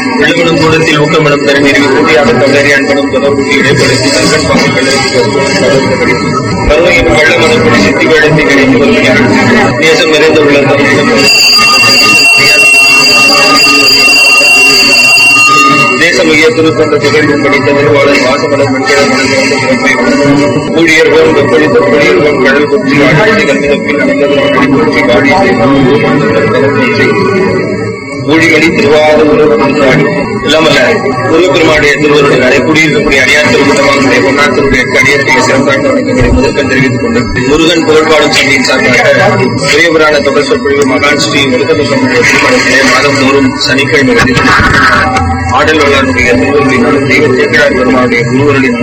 எழுமணம் கூடத்தில் ஊக்கமனம் தருநீர் உறுதியாக தமிழறி அன்பனும் தொடர்புக்கு இடைப்படுத்தி தங்கன் பங்குகளுக்கு கருணையின் வெள்ள மதப்படி சித்தி வேடத்தை கிடைத்து வருகிறார் தேசம் நிறைந்த உள்ள தேசமிக திருத்தந்த திகழ்வு படித்த திருவாளர் வாசமலர் ஊழியர்கள் வெப்படி தொப்படியர்கள் கடல் குச்சி ஆட்சி கல்விதப்பில் ஊழிகளி திருவாரூர் கொண்டாடி இல்லாமல்ல முருகப்பெருமானுடைய திருவருடைய நடை குடியிருக்கக்கூடிய அடியார் திருமணமாக பொன்னாத்தினுடைய அடியாருடைய சிறப்பாக வணக்கங்களை முதற்கண் தெரிவித்துக் கொண்டு முருகன் புகழ்பாடும் சந்தையின் சார்பாக பெரிய புராண தொகை சொற்பொழிவு மகான் ஸ்ரீ முருகப்பெருமானுடைய திருமணத்திலே மாதந்தோறும் சனிக்கிழமை வருகிறது ஆடல் வல்லாருடைய திருவருளினாலும் தெய்வ சேக்கிழார் பெருமானுடைய குருவருளின்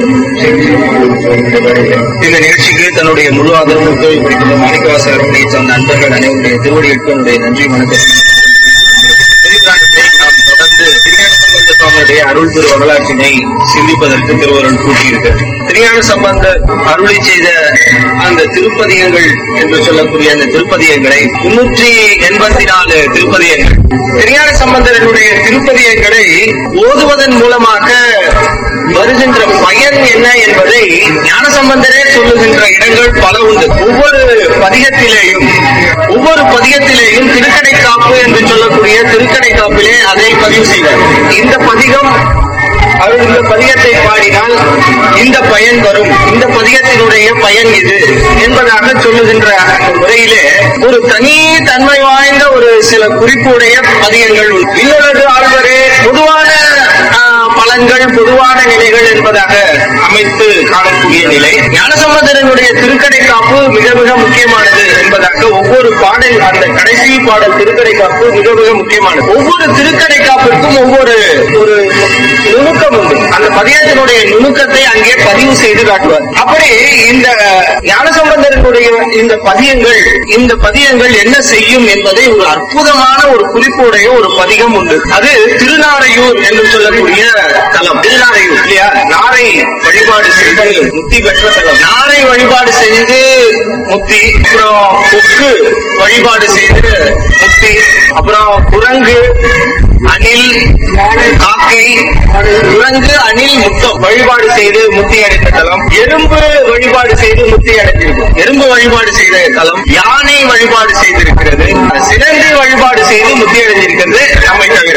இந்த நிகழ்ச்சிக்கு தன்னுடைய முழு ஆதரவு ஒத்துழைப்பு கொடுக்கின்ற மாணிக்கவாச அரண்மனையை சார்ந்த நண்பர்கள் அனைவருடைய திருவடிகளுக்கு என்னுடைய நன்றி வணக்கம் பெரியபிராண்டத்தை நாம் தொடர்ந்து திருஞான சம்பந்த சுவாமியுடைய அருள் திரு வரலாற்றினை சிந்திப்பதற்கு திருவருள் கூட்டியிருக்கிறது திருஞான சம்பந்தர் அருளை செய்த அந்த திருப்பதிகங்கள் என்று சொல்லக்கூடிய அந்த திருப்பதிகங்களை முன்னூற்றி எண்பத்தி நாலு திருப்பதிகங்கள் திருஞான சம்பந்தரனுடைய திருப்பதிகங்களை ஓதுவதன் மூலமாக வருகின்ற பயன் என்ன என்பதை ஞானசம்பந்தரே சொல்லுகின்ற இடங்கள் பல உண்டு ஒவ்வொரு பதிகத்திலேயும் ஒவ்வொரு பதிகத்திலேயும் திருக்கடை காப்பு என்று சொல்லக்கூடிய திருக்கடை காப்பிலே அதை பதிவு செய்வார் இந்த பதிகம் அவர் இந்த பதிகத்தை பாடினால் இந்த பயன் வரும் இந்த பதிகத்தினுடைய பயன் இது என்பதாக சொல்லுகின்ற அந்த முறையிலே ஒரு தனி தன்மை வாய்ந்த ஒரு சில குறிப்புடைய பதிகங்கள் உண்டு. இன்னொரு ஆழ்வரே பொதுவான ஆஹ், பலன்கள் பொதுவான நிலைகள் என்பதாக அமைத்து காணக்கூடிய நிலை ஞானசம்பந்தரனுடைய திருக்கடை காப்பு மிக மிக முக்கியமானது என்பதாக ஒவ்வொரு பாடல் அந்த கடைசி பாடல் திருக்கடை காப்பு மிக மிக முக்கியமானது ஒவ்வொரு திருக்கடை காப்பிற்கும் ஒவ்வொரு ஒரு நுணுக்கம் உண்டு அந்த பதியத்தினுடைய நுணுக்கத்தை அங்கே பதிவு செய்து காட்டுவார் அப்படி இந்த ஞானசம்பந்தரனுடைய இந்த பதியங்கள் இந்த பதியங்கள் என்ன செய்யும் என்பதை ஒரு அற்புதமான ஒரு குறிப்புடைய ஒரு பதிகம் உண்டு அது திருநாரையூர் என்று சொல்லக்கூடிய தலம் திருநாரையூர் இல்லையா நாரை வழிபாடு செய்து முக்தி பெற்ற தலம் நாரை வழிபாடு செய்து முக்தி அப்புறம் கொக்கு வழிபாடு செய்து முக்தி அப்புறம் குரங்கு அணில் காக்கை குரங்கு அணில் முத்தம் வழிபாடு செய்து முக்தி அடைந்த தலம் எறும்பு வழிபாடு செய்து முக்தி அடைந்திருக்கும் எறும்பு வழிபாடு செய்த தலம் யானை வழிபாடு செய்திருக்கிறது சிறந்து வழிபாடு செய்து முக்தி அடைந்திருக்கிறது நம்மை தவிர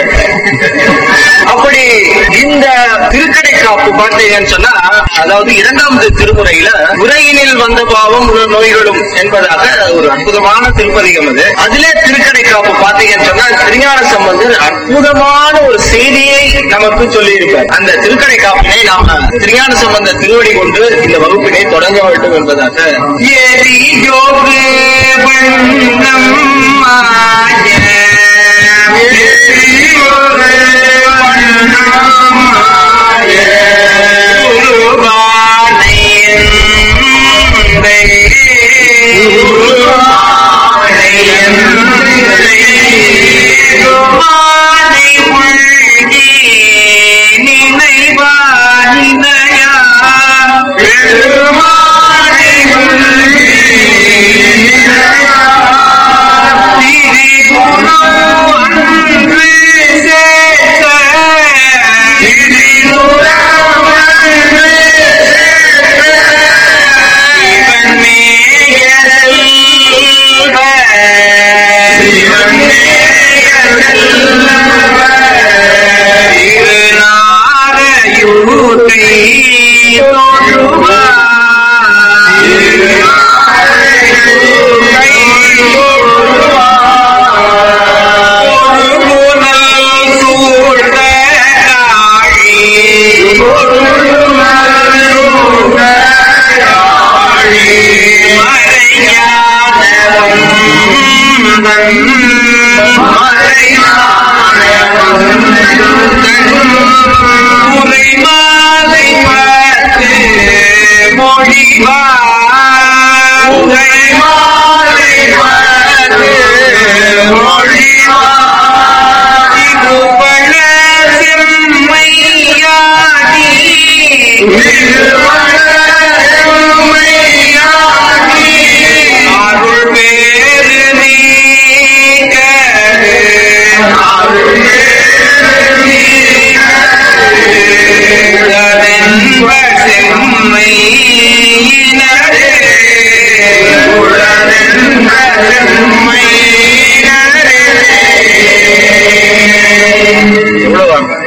அப்படி இந்த திருக்கடை காப்பு பார்த்தீங்கன்னு சொன்னா அதாவது இரண்டாவது திருமுறையில உரையினில் வந்த பாவம் உள்ள நோய்களும் என்பதாக ஒரு அற்புதமான திருப்பதிகம் அது அதிலே திருக்கடை காப்பு பார்த்தீங்கன்னு சொன்னா திருஞான சம்பந்தர் அற்புதமான ஒரு செய்தியை நமக்கு சொல்லியிருப்பார் அந்த திருக்கடை காப்பினை நாம திருஞான சம்பந்த திருவடி கொண்டு இந்த வகுப்பினை தொடங்க வேண்டும் என்பதாக எரி யோகு வண்ணம் மாய எரி யோகு வண்ணம் மாய குருவானை எந்தை குருவானை எந்தை குருவானை உள்கி நினைவானினையா பெருமானை உள்கி நினையா திரிபுரம் அன்று சேர்த்த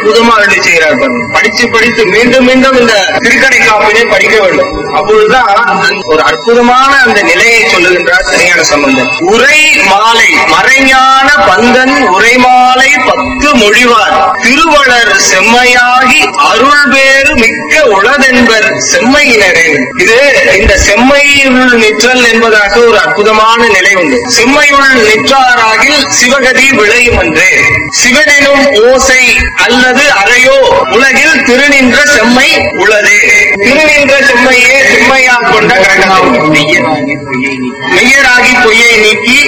அற்புதமா அருளி செய்கிறார் பாருங்க. படிச்சு படித்து மீண்டும் மீண்டும் இந்த திருக்கடை காப்பினை படிக்க வேண்டும் அப்பொழுதுதான் ஒரு அற்புதமான அந்த நிலையை சொல்லுகின்றார் திருஞான சம்பந்தன் உரை மாலை மறைஞான பந்தன் உரைமாலை பத்து மொழிவார் திருவளர் செம்மையாகி அருள் வேறு மிக்க உளதென்பர் செம்மையினரே இது இந்த செம்மையுள் நிற்றல் என்பதாக ஒரு அற்புதமான நிலை உண்டு செம்மையுள் நிற்றாராகில் சிவகதி விளையும் அன்றே சிவனெனும் ஓசை அல்லது அறையோ உலகில் திருநின்ற செம்மை உள்ளதே திருநின்ற செம்மையே செம்மையாக கொண்ட கண்டனம் மெய்யராகி பொய்யை நீக்கி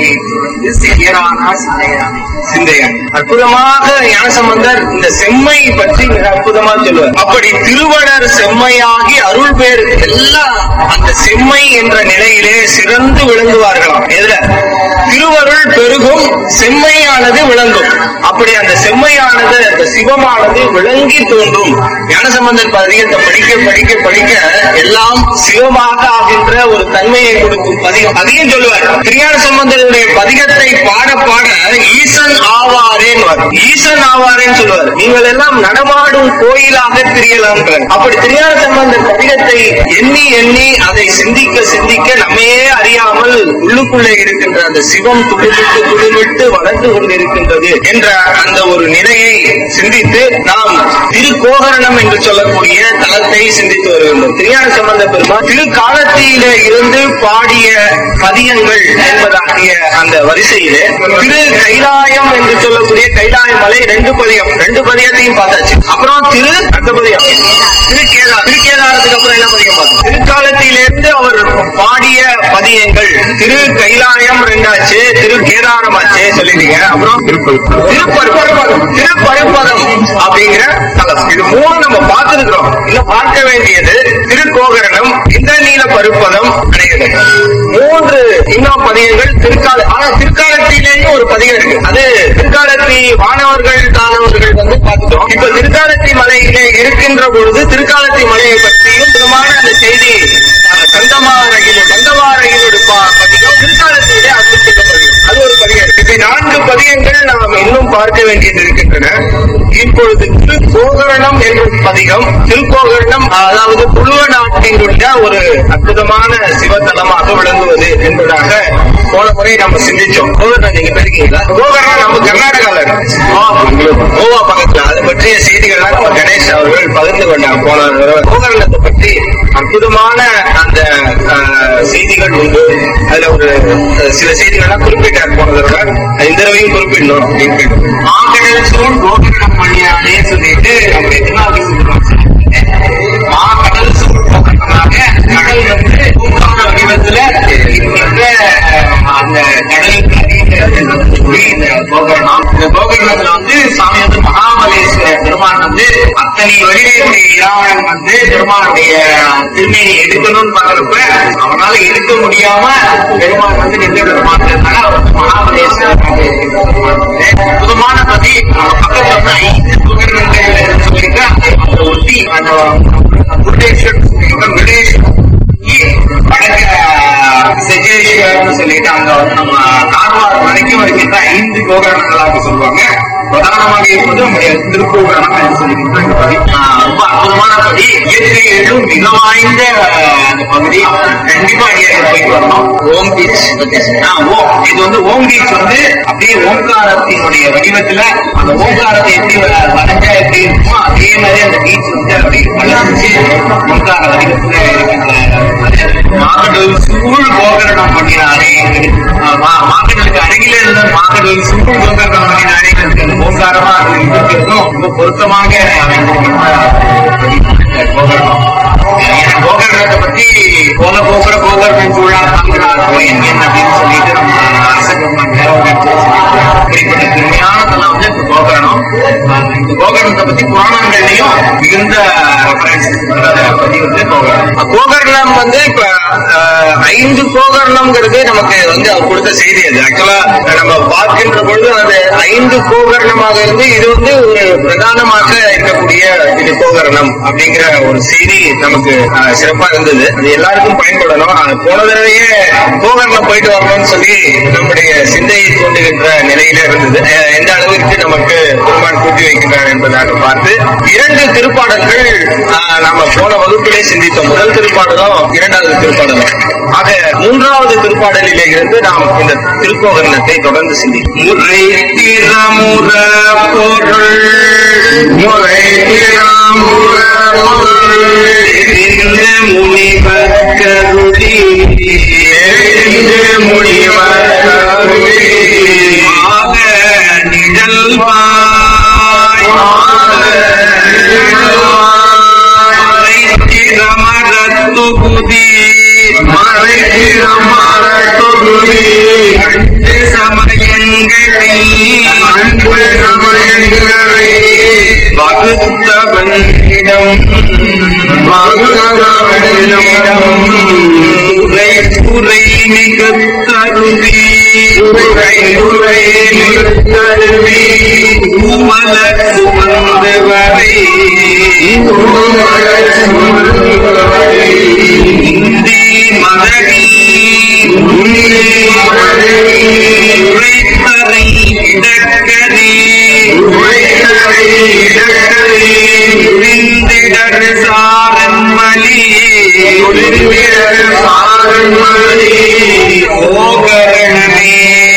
சிந்தையான் அற்புதமாக ஞானசம்பந்தர் இந்த செம்மை பற்றி மிக அற்புதமா சொல்லுவார் அப்படி திருவடர் செம்மையாகி அருள் பேர் எல்லாம் அந்த செம்மை என்ற நிலையிலே சிறந்து விளங்குவார்களாம் எதுல திருவருள் பெருகும் செம்மையானது விளங்கும் அப்படி அந்த செம்மையானது அந்த சிவமானது விளங்கி தோன்றும் ஞானசம்பந்தர் பதிகத்தை படிக்க படிக்க படிக்க எல்லாம் சிவமாக ஆகின்ற ஒரு தன்மையை கொடுக்கும் பதிகம் அதையும் சொல்லுவார் திருஞான சம்பந்தருடைய பதிகத்தை பாட பாட ஈசன் ஆவாரேன் ஈசன் ஆவாரேன்னு சொல்லுவார் நீங்கள் எல்லாம் நடமாடும் கோயிலாக திரியலாம் அப்படி திருஞான சம்பந்தர் பதிகத்தை எண்ணி எண்ணி அதை சிந்திக்க சிந்திக்க நம்மையே அறியாமல் உள்ளுக்குள்ளே இருக்கின்ற அந்த சிவம் துளிவிட்டு துளிவிட்டு வளர்ந்து கொண்டிருக்கின்றது என்ற அந்த ஒரு நிலையை சிந்தித்து நாம் திருக்கோகரணம் என்று சொல்லக்கூடிய தலத்தை சிந்தித்து வருகின்றோம் திருஞான சம்பந்த பெருமாள் திருக்காலத்திலே இருந்து பாடிய பதியங்கள் என்பதாகிய அந்த வரிசையிலே திரு கைலாயம் என்று சொல்லக்கூடிய கைலாய மலை ரெண்டு பதியம் ரெண்டு பதியத்தையும் பார்த்தாச்சு அப்புறம் திரு அடுத்த பதியம் திரு கேதா திரு கேதாரத்துக்கு அப்புறம் என்ன பதியம் பார்த்தோம் திருக்காலத்திலிருந்து அவர் பாடிய பதியங்கள் திரு கைலாயம் ரெண்டாச்சு திரு கேதாரம் ஆச்சு சொல்லிட்டீங்க அப்புறம் திருப்பருப்பதம் திருப்பருப்பதம் அப்படிங்கிற தலம் இது மூணு நம்ம பார்த்திருக்கிறோம் இன்னும் பார்க்க வேண்டியது திருக்கோகரணம் இந்திரநீல பருப்பதம் அடைகிறது மூன்று இன்னும் பதியங்கள் திருக்கால ஆனா திருக்காலத்திலேயும் ஒரு பதியம் இருக்கு அது திருக்காலத்தி வானவர்கள் தானவர்கள் வந்து பார்த்துட்டோம் இப்ப திருக்காலத்தி மலையிலே இருக்கின்ற பொழுது திருக்காலத்தி மலையை பற்றியும் விதமான அந்த செய்தி அஹ், கந்தமாரகில் கந்தமாரகிலோட பா- பதிகம் திருக்காலத்திலே அர்ப்பணிக்கப்படுகிறது அது ஒரு பதியம் இருக்கு. இப்ப நான்கு பதியங்கள் நாம் இன்னும் பார்க்க வேண்டியது இருக்கின்றன இப்பொழுது திருக்கோகரணம் என்ற பதிகம் திருக்கோகரணம் அதாவது புழுவ நாட்டினுடைய ஒரு அற்புதமான சிவத்தலமாக விளங்குவது என்பதாக போன முறை நம்ம சிந்திச்சோம் கோகர்ணம் நீங்க பெருக்கீங்களா கோகர்ணம் நம்ம கர்நாடகால இருக்கு கோவா பக்கத்துல அதை பற்றிய செய்திகள்லாம் நம்ம கணேஷ் அவர்கள் பகிர்ந்து கொண்டாங்க போன தடவை கோகர்ணத்தை பற்றி அற்புதமான அந்த அஹ், செய்திகள் உண்டு அதுல ஒரு அஹ், சில செய்திகள்லாம் குறிப்பிட்டார் போன தடவை இந்த தடவையும் குறிப்பிடணும் அப்படின்னு மாக்கடல் சூழ் கோகர்ணம் வழியானே சொல்லிட்டு நம்ம எத்தனாவது சொல்றோம் மாக்கடல் சூழ் கோகர்ணமாக கடல் வந்து பூங்கான வடிவத்துல இருக்கின்ற அந்த கடலுக்கு அருகில் இந்த கோகர்ணம் இந்த கோகர்ணத்துல வந்து சாமி வந்து மகாபலேஸ்வரர் பெருமான் வந்து அத்தனை வருடனுடைய இராவணன் வந்து பெருமானுடைய திருமேனி எடுக்கணும்னு பாக்குறப்ப அவனால எடுக்க முடியாம பெருமான் வந்து நின்று பெருமான்றதுனால அவர் வந்து மகாபலேஸ்வரர் புதுமான பதி பக்கத்துல வந்து ஐந்து கோகர்ணங்கள் சொல்லிட்டு அந்த ஒட்டி அந்த முருடேஸ்வரர் விடேஸ்வரர் வடக்க செஜேஸ்வரர்னு சொல்லிட்டு அங்க வந்து நம்ம கார்வார் வரைக்கும் இருக்கின்ற ஐந்து கோகரணங்களாக சொல்லுவாங்க பிரதானமாக இருப்பது நம்முடைய திருக்கோகரணம் என்று சொல்லியிருக்கிற இந்த பகுதி ஆஹ் ரொம்ப அற்புதமான பகுதி இயற்கையிலும் மிக வாய்ந்த ஆஹ், அந்த பகுதி கண்டிப்பா இங்கே போயிட்டு வரணும் ஓம் பீச் ஓம் இது வந்து ஓம் பீச் வந்து அப்படியே ஓம்காரத்தினுடைய வடிவத்துல அந்த ஓம்காரத்தை எப்படி வ- வரைஞ்சா எப்படி இருக்குமோ அதே மாதிரி அந்த பீச் வந்து அப்படியே வளர்ச்சி ஓம்கார வடிவத்துல இருக்கின்ற மாகடல் சூழ் கோகரணம் பண்ணினாரே மாகடலுக்கு அருகில இருந்த மாகடல் சூழ் கோகரணம் பண்ணினாரே எனக்கு ஓங்காரமா அது இருக்கிறதும் ரொம்ப பொருத்தமாக கோகரணம் ஏன்னா கோகரணத்தை பத்தி போக போகிற கோகரணம் சூழா தாங்கிறார் கோயில் என்ன அப்படின்னு சொல்லிட்டு நம்ம இப்படிப்பட்ட திருமையானதெல்லாம் வந்து இந்த கோகரணம் ஆஹ் இந்த கோகரணத்தை பத்தி புராணங்கள்லயும் மிகுந்த ரெஃபரன்சஸ் பத்தி வந்து கோகரணம் கோகர்ணம் வந்து இப்ப அஹ், ஐந்து கோகர்ணம்ங்கிறது நமக்கு வந்து அவர் கொடுத்த செய்தி அது ஆக்சுவலா நம்ம பார்க்கின்ற பொழுது அது ஐந்து கோகர்ணமாக இருந்து இது வந்து ஒரு பிரதானமாக இருக்கக்கூடிய சொல்லக்கூடிய இது கோகரணம் அப்படிங்கிற ஒரு செய்தி நமக்கு அஹ், சிறப்பா இருந்தது அது எல்லாருக்கும் பயன்படணும் அது போன தடவையே கோகரணம் போயிட்டு வரணும்னு சொல்லி நம்முடைய சிந்தையை தூண்டுகின்ற நிலையில இருந்தது அஹ், எந்த அளவிற்கு நமக்கு பெருமான் கூட்டி வைக்கின்றார் என்பதாக பார்த்து இரண்டு திருப்பாடல்கள் அஹ், நாம போன வகுப்பிலே சிந்தித்தோம் முதல் திருப்பாடலும் இரண்டாவது திருப்பாடலும் ஆக மூன்றாவது திருப்பாடலிலே இருந்து நாம் இந்த திருக்கோகரணத்தை தொடர்ந்து சிந்திப்போம் முறை திறமுற பொருள் முறை திறமுற பொருள் தெரிந்த முனிவர் கருதி தெரிந்த முனிவர் கருதி ஆக நிழல்வாய் ஆக நிழல்வாய் மறைத்திறமரத்துகுதி மறைத்திறமரத்துகுதி அன்று சமயங்களை அன்று சமயங்களை வகுத்தவனிடம் வகுத்தவனிடம் துறை துறை மிகத்தருவி துறை துறை மிகத்தருவி உமல சுமந்து வரை உமல சுமந்து வரை இந்தி மதகி இந்தி மதகி உரைத்தரை இடக்கரி உரைத்தரை இடக்கரி உரிந்திடர் சாரன்மலி உரிந்திடர் சாரன்மலி ஓகரணமே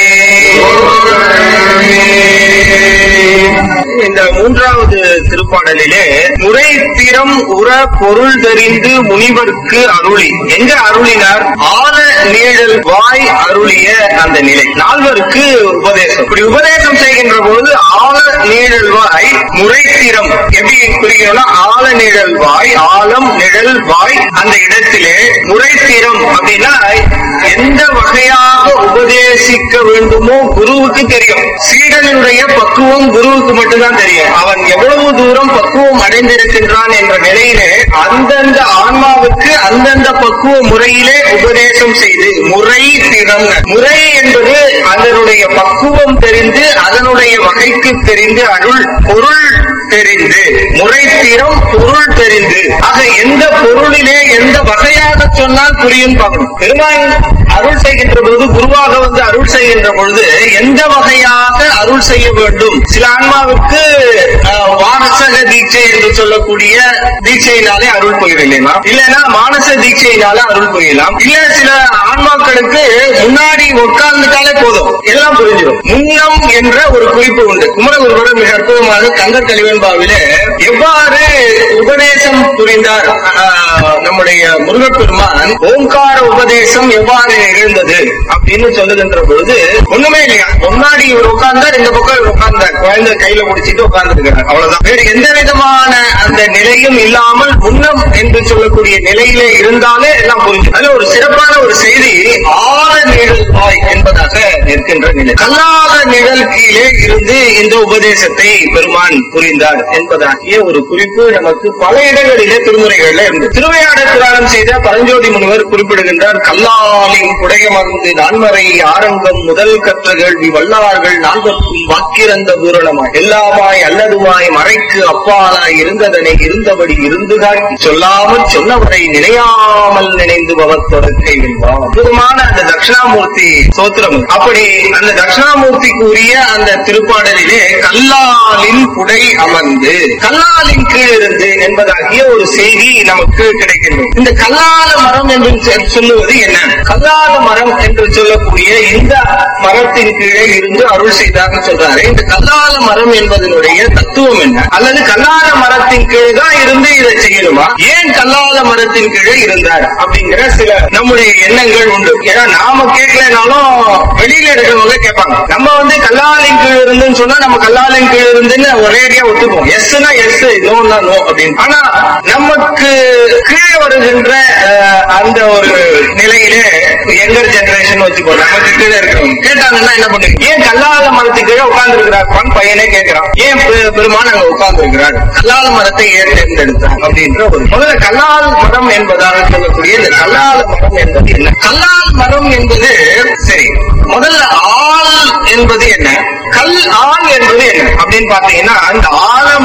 இந்த மூன்றாவது திருப்பாடலிலே முறை திறம் உற பொருள் தெரிந்து முனிவர்க்கு அருளி எங்க அருளினார் ஆல நீழல் வாய் அருளிய அந்த நிலை நால்வருக்கு உபதேசம் இப்படி உபதேசம் செய்கின்ற போது ஆல நீழல் வாய் முறைத்திறம் எப்படி குறிக்கிறோம்னா ஆல நிழல் வாய் ஆலம் நிழல் வாய் அந்த இடத்திலே முறைத்திறம் அப்படின்னா எந்த வகையாக உபதேசிக்க வேண்டுமோ குருவுக்கு தெரியும் சீடனுடைய பக்குவம் குருவுக்கு மட்டும்தான் தெரியும் அவன் எவ்வளவு தூரம் பக்குவம் அடைந்திருக்கின்றான் என்ற நிலையிலே அந்தந்த ஆன்மாவுக்கு அந்தந்த பக்குவ முறையிலே உபதேசம் செய்து முறை திறம் முறை என்பது அதனுடைய பக்குவம் தெரிந்து அதனுடைய வகைக்கு தெரிந்து அருள் பொருள் தெரிந்து முறை திறம் பொருள் தெரிந்து ஆக எந்த பொருளிலே எந்த வகையாக சொன்னால் புரியும் பார்க்கணும் பெருமான் அருள் செய்கின்ற பொழுது குருவாக வந்து அருள் செய்கின்ற பொழுது எந்த வகையாக அருள் செய்ய வேண்டும் சில ஆன்மாவுக்கு அஹ், வானசக தீட்சை என்று சொல்லக்கூடிய தீட்சையினாலே அருள் புரியலாம் இல்லைன்னா மானச தீட்சையினால அருள் புரியலாம் இல்ல சில ஆன்மாக்களுக்கு முன்னாடி உட்கார்ந்துட்டாலே போதும் எல்லாம் புரிஞ்சிடும் முன்னம் என்ற ஒரு குறிப்பு உண்டு குமரகுருவர் மிக அற்புதமாக கந்த தெளிவன்பாவிலே எவ்வாறு உபதேசம் புரிந்தார் ஆஹ், நம்முடைய முருகப்பெருமான் ஓங்கார உபதேசம் எவ்வாறு நிகழ்ந்தது அப்படின்னு சொல்லுகின்ற பொழுது ஒண்ணுமே இல்லையா முன்னாடி இவர் உட்கார்ந்தார் இந்த பக்கம் இவர் உட்கார்ந்தார் குழந்தை கையில பிடிச்சிட்டு உட்கார்ந்துருக்கிறார் அவ்வளவுதான் வேறு எந்த விதமான அந்த நிலையும் இல்லாமல் முன்னம் என்று சொல்லக்கூடிய நிலையிலே இருந்தாலே எல்லாம் புரிஞ்சு அதுல ஒரு சிறப்பான ஒரு செய்தி ஆழ நிழல் வாய் என்பதாக நிற்கின்ற நிலை கல்லாத நிழல் கீழே இருந்து இந்த உபதேசத்தை பெருமான் புரிந்தார் என்பதாகிய ஒரு குறிப்பு நமக்கு பல இடங்களிலே திருமுறைகள்ல இருந்து திருவையாட புராணம் செய்த பரஞ்சோதி முனிவர் குறிப்பிடுகின்றார் கல்லாலின் குடையமர்ந்து நான்மறை ஆரங்கம் முதல் கற்ற கேள்வி வல்லார்கள் நான்கற்கும் வாக்கிறந்த பூரணமாய் எல்லாமாய் அல்லதுமாய் மறைக்கு அப்பாலாய் இருந்ததனை இருந்தபடி இருந்து காட்டி சொல்லாமல் சொன்னவரை நினையாமல் நினைந்து பவத்தொடர்க்கை வெல்வான் அற்புதமான அந்த தட்சிணாமூர்த்தி சோத்திரம் அப்படி அந்த தட்சிணாமூர்த்திக்கு உரிய அந்த திருப்பாடலிலே கல்லாலின் குடை அமர்ந்து கல்லாலின் கீழ் இருந்து என்பதாகிய ஒரு செய்தி நமக்கு கிடைக்கின்றது இந்த கல்லால மரம் என்று சொ- சொல்லுவது என்ன கல்லால மரம் என்று சொல்லக்கூடிய இந்த மரத்தின் கீழே இருந்து அருள் செய்தாக சொல்றாரு இந்த கல்லால மரம் என்பதனுடைய தத்துவம் என்ன அல்லது கல்லால மரத்தின் கீழ் தான் இருந்து இதை செய்யணுமா ஏன் கல்லால மரத்தின் கீழே இருந்தார் அப்படிங்கிற சில நம்முடைய எண்ணங்கள் உண்டு ஏன்னா நாம கேட்கலனாலும் வெளியில இருக்கிறவங்க கேட்பாங்க நம்ம வந்து கல்லாலின் கீழ் இருந்துன்னு சொன்னா நம்ம கல்லாலின் கீழ் இருந்துன்னு ஒரேடியா ஒத்துப்போம் எஸ்னா எஸ் நோன்னா நோ அப்படின்னு ஆனா நமக்கு கீழே வருகின்ற அஹ், அந்த ஒரு நிலையிலே யங்கர் ஜெனரேஷன் வச்சுக்கோ நமக்கு கீழே இருக்கிறவங்க கேட்டாங்கன்னா என்ன பண்ணுங்க ஏன் கல்லால மரத்துக்கு கீழே உட்கார்ந்து இருக்கிறார் பையனே கேட்கிறான் ஏன் பெ- பெருமான் அங்க உட்கார்ந்து இருக்கிறார் கல்லால மரத்தை ஏன் தேர்ந்தெடுத்தார் அப்படின்ற ஒரு முதல்ல கல்லால் மரம் என்பதாக சொல்லக்கூடிய இந்த கல்லால மரம் என்பது என்ன கல்லால் மரம் என்பது சரி முதல்ல ஆள் என்பது என்ன கல் ஆண் என்பது என்ன அப்படின்னு பாத்தீங்கன்னா அந்த ஆலமரம்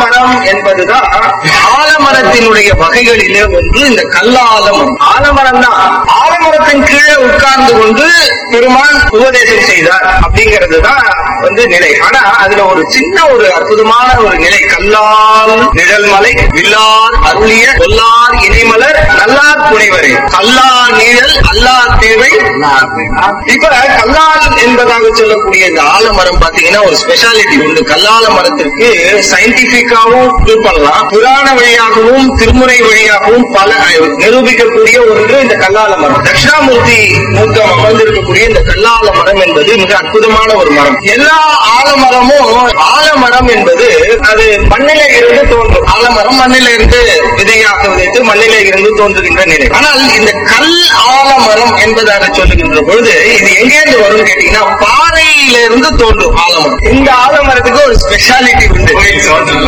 என்பதுதான் ஆலமரத்தினுடைய வகைகளிலே ஒன்று இந்த கல்லாலமரம் ஆலமரம் தான் ஆலமரத்தின் கீழே உட்கார்ந்து கொண்டு பெருமான் உபதேசம் செய்தார் அப்படிங்கிறது தான் வந்து நிலை ஆனா அதுல ஒரு சின்ன ஒரு அற்புதமான ஒரு நிலை கல்லால் நிழல்மலை வில்லார் அருளிய கொல்லார் இணைமலர் நல்லார் புனைவரே கல்லார் நிழல் அல்லார் தேவை இப்ப கல்லால் என்பதாக சொல்லக்கூடிய இந்த ஆலமரம் பாத்தீங்கன்னா ஒரு ஸ்பெஷாலிட்டி உண்டு கல்லால மரத்திற்கு சயின்டிபிக்காவும் ப்ரூவ் பண்ணலாம் புராண வழியாகவும் திருமுறை வழியாகவும் பல நிரூபிக்கக்கூடிய ஒன்று இந்த கல்லால மரம் தட்சிணாமூர்த்தி மூர்த்தம் அமர்ந்திருக்கக்கூடிய இந்த கல்லால மரம் என்பது மிக அற்புதமான ஒரு மரம் எல்லா ஆலமரமும் ஆலமரம் என்பது அது மண்ணிலே இருந்து தோன்றும் ஆலமரம் மண்ணில இருந்து விதையாக விதைத்து மண்ணிலே இருந்து தோன்றுகின்ற நிலை ஆனால் இந்த கல் ஆலமரம் என்பதாக சொல்லுகின்ற பொழுது இது எங்கேருந்து வரும் கேட்டீங்கன்னா பாறையிலிருந்து தோன்றும் ஆலமரம் இந்த ஆலமரத்துக்கு ஒரு ஸ்பெஷாலிட்டி உண்டு கோயில்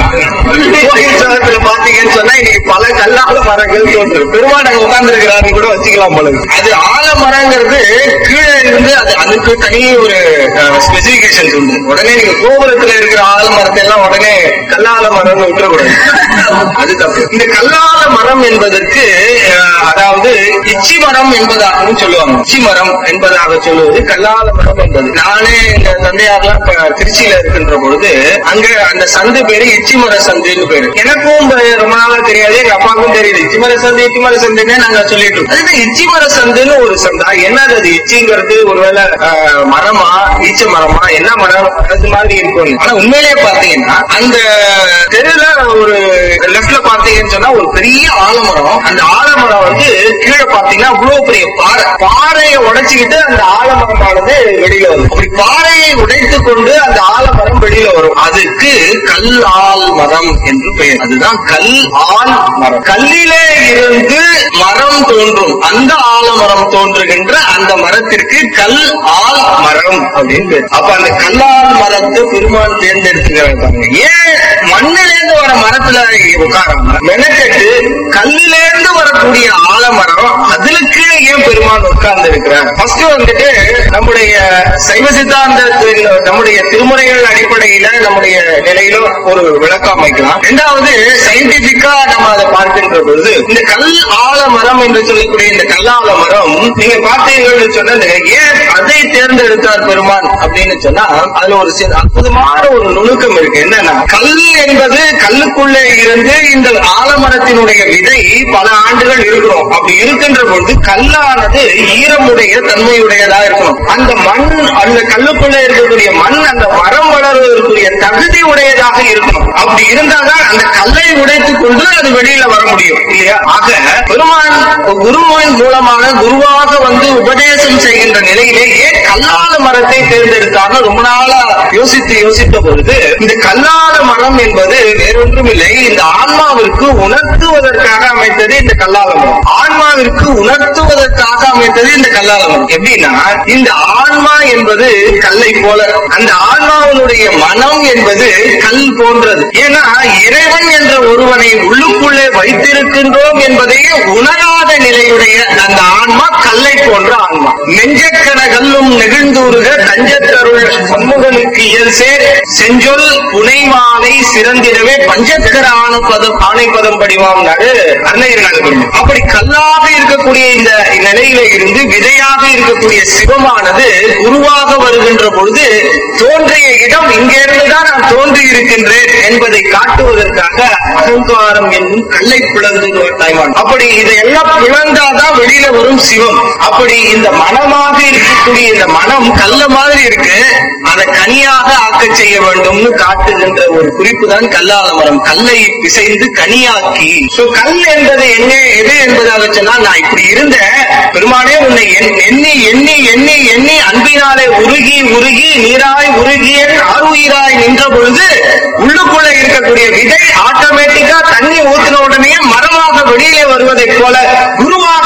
சோதத்துல பாத்தீங்கன்னு சொன்னா இன்னைக்கு பல கல்லால மரங்கள் தோன்றும் பெருமாள் அங்க உட்கார்ந்து இருக்கிறாரு கூட வச்சுக்கலாம் போல இருக்கு. அது ஆலமரங்கிறது கீழே இருந்து அது அதுக்கு தனி ஒரு ஸ்பெசிபிகேஷன் உண்டு உடனே நீங்க கோபுரத்துல இருக்கிற ஆலமரத்தை எல்லாம் உடனே கல்லால மரம்னு விட்டுறக்கூடாது அது தப்பு இந்த கல்லால மரம் என்பதற்கு அஹ், அதாவது இச்சி மரம் என்பதாகவும் சொல்லுவாங்க இச்சி மரம் என்பதாக சொல்லுவது கல்லால மரம் என்பது நானே எங்க தந்தையார்லாம் இப்ப திருச்சியில இருக்கின்ற பொழுது அங்க அந்த சந்து பேரு இச்சிமர சந்துன்னு பேரு எனக்கும் ப- ரொம்ப நாளா தெரியாது எங்க அப்பாவுக்கும் தெரியுது இச்சிமர சந்து இச்சிமர சந்துன்னே நாங்க சொல்லிட்டு இருக்கோம். அதுக்கு இச்சிமர சந்துன்னு ஒரு சந்தா என்னது அது இச்சிங்கிறது ஒருவேளை அஹ், மரமா ஈச்ச மரமா என்ன மரம் அது மாதிரி இருக்கும் ஆனா உண்மையிலேயே பாத்தீங்கன்னா அந்த தெருல ஒரு லெப்ட்ல பாத்தீங்கன்னு சொன்னா ஒரு பெரிய ஆலமரம் அந்த ஆலமரம் வந்து கீழே பாத்தீங்கன்னா அவ்வளவு பெரிய பாறை பாறையை உடைச்சுக்கிட்டு அந்த ஆலமரமானது வெளியில வரும் அப்படி பாறையை உடைத்து கொண்டு அந்த ஆலமரம் வெளியில வரும் அதுக்கு கல் ஆல் மரம் என்று பெயர் அதுதான் கல் ஆல் மரம் கல்லிலே இருந்து மரம் தோன்றும் அந்த ஆலமரம் தோன்றுகின்ற அந்த மரத்திற்கு கல் ஆல் மரம் அப்படின்னு பேர் அப்ப அந்த கல்லால் மரத்தை பெருமாள் தேர்ந்தெடுத்துக்கிறாங்க பாருங்க. ஏன் மண்ணிலேருந்து வர மரத்துல உட்காராம மெனக்கெட்டு கல்லிலேருந்து வரக்கூடிய ஆலமரம் அதுல கீழே ஏன் பெருமாள் உட்கார்ந்து இருக்கிறார் ஃபர்ஸ்ட் வந்துட்டு நம்முடைய சைவ சித்தாந்தத்தின் நம்முடைய திருமுறைகள் அடிப்படையில நம்முடைய நிலையில ஒரு விளக்கம் அமைக்கலாம் இரண்டாவது சயின்டிபிக்கா நம்ம அதை பார்க்கின்ற பொழுது இந்த கல் ஆலமரம் என்று சொல்லக்கூடிய இந்த கல்லால மரம் நீங்க பார்த்தீங்கன்னு சொன்னா இந்த ஏன் அதை தேர்ந்தெடுத்தார் பெருமான் அப்படின்னு சொன்னா அதுல ஒரு சில அற்புதமான ஒரு நுணுக்கம் இருக்கு என்னன்னா கல் என்பது கல்லுக்குள்ளே இருந்து இந்த ஆலமரத்தினுடைய விதை பல ஆண்டுகள் இருக்கணும் அப்படி இருக்கின்ற பொழுது கல்லானது ஈரமுடைய தன்மையுடையதா இருக்கணும் அந்த மண் அந்த கல்லுக்குள்ள இருக்கக்கூடிய மண் அந்த மரம் வளர்வதற்குரிய தகுதி உடையதாக இருக்கணும் அப்படி இருந்தாதான் அந்த கல்லை உடைத்துக் கொண்டு அது வெளியில வர முடியும் இல்லையா ஆக பெருமான் குருவின் மூலமாக குருவாக வந்து உபதேசம் செய்கின்ற நிலையிலே ஏன் கல்லால மரத்தை தேர்ந்தெடுத்தார்னு ரொம்ப நாளா யோசித்து யோசித்த பொழுது இந்த கல்லால மரம் என்பது வேறொன்றும் இல்லை இந்த ஆன்மாவிற்கு உணர்த்துவதற்காக அமைத்தது இந்த கல்லால மரம் ஆன்மாவிற்கு உணர்த்துவதற்காக அமைத்தது இந்த கல்லால மரம் எப்படின்னா இந்த ஆன்மா என்பது கல்லை போல அந்த ஆன்மாவினுடைய மனம் என்பது கல் போன்றது ஏன்னா இறைவன் என்ற ஒருவனை உள்ளுக்குள்ளே வைத்திருக்கின்றோம் என்பதையே உணராத நிலையுடைய அந்த ஆன்மா கல்லை போன்ற ஆன்மா நெஞ்சக்கன கல்லும் நெகிழ்ந்தூருக தஞ்சத்தருள் சண்முகனுக்கு இயல் சேர் செஞ்சொல் புனைமாலை சிறந்திடவே பஞ்சக்கர ஆணுபதம் ஆணைப்பதம் படிவாம் நாடு அன்னையர்கள் அப்படி கல்லாக இருக்கக்கூடிய இந்த நிலையில இருந்து விதையாக இருக்கக்கூடிய சிவமானது குருவாக வருகின்ற பொழுது தோன்றிய இடம் இங்கிருந்துதான் நான் தோன்றி இருக்கின்றேன் என்பதை காட்டுவதற்காக அகங்காரம் என்னும் கல்லை பிளந்து தாய்மான் அப்படி இதையெல்லாம் பிளந்தாதான் வெளியில வரும் சிவம் அப்படி இந்த மனமாக இருக்கக்கூடிய இந்த மனம் கல்ல மாதிரி இருக்கு அதை கனியாக ஆக்க செய்ய வேண்டும்னு காட்டுகின்ற ஒரு குறிப்பு தான் கல்லால மரம் கல்லை பிசைந்து கனியாக்கி So, கல் என்பது என்ன எது என்பதாக சொன்னா நான் இப்படி இருந்தேன் பெருமானே உன்னை எண்- எண்ணி எண்ணி எண்ணி எண்ணி அன்பினாலே உருகி உருகி நீராய் உருகிய ஆறுயிராய் நின்ற பொழுது உள்ளுக்குள்ள இருக்கக்கூடிய விதை ஆட்டோமேட்டிக்கா தண்ணி ஊத்தின உடனே மரமாக வெளியிலே வருவதைப் போல குருவாக இங்கு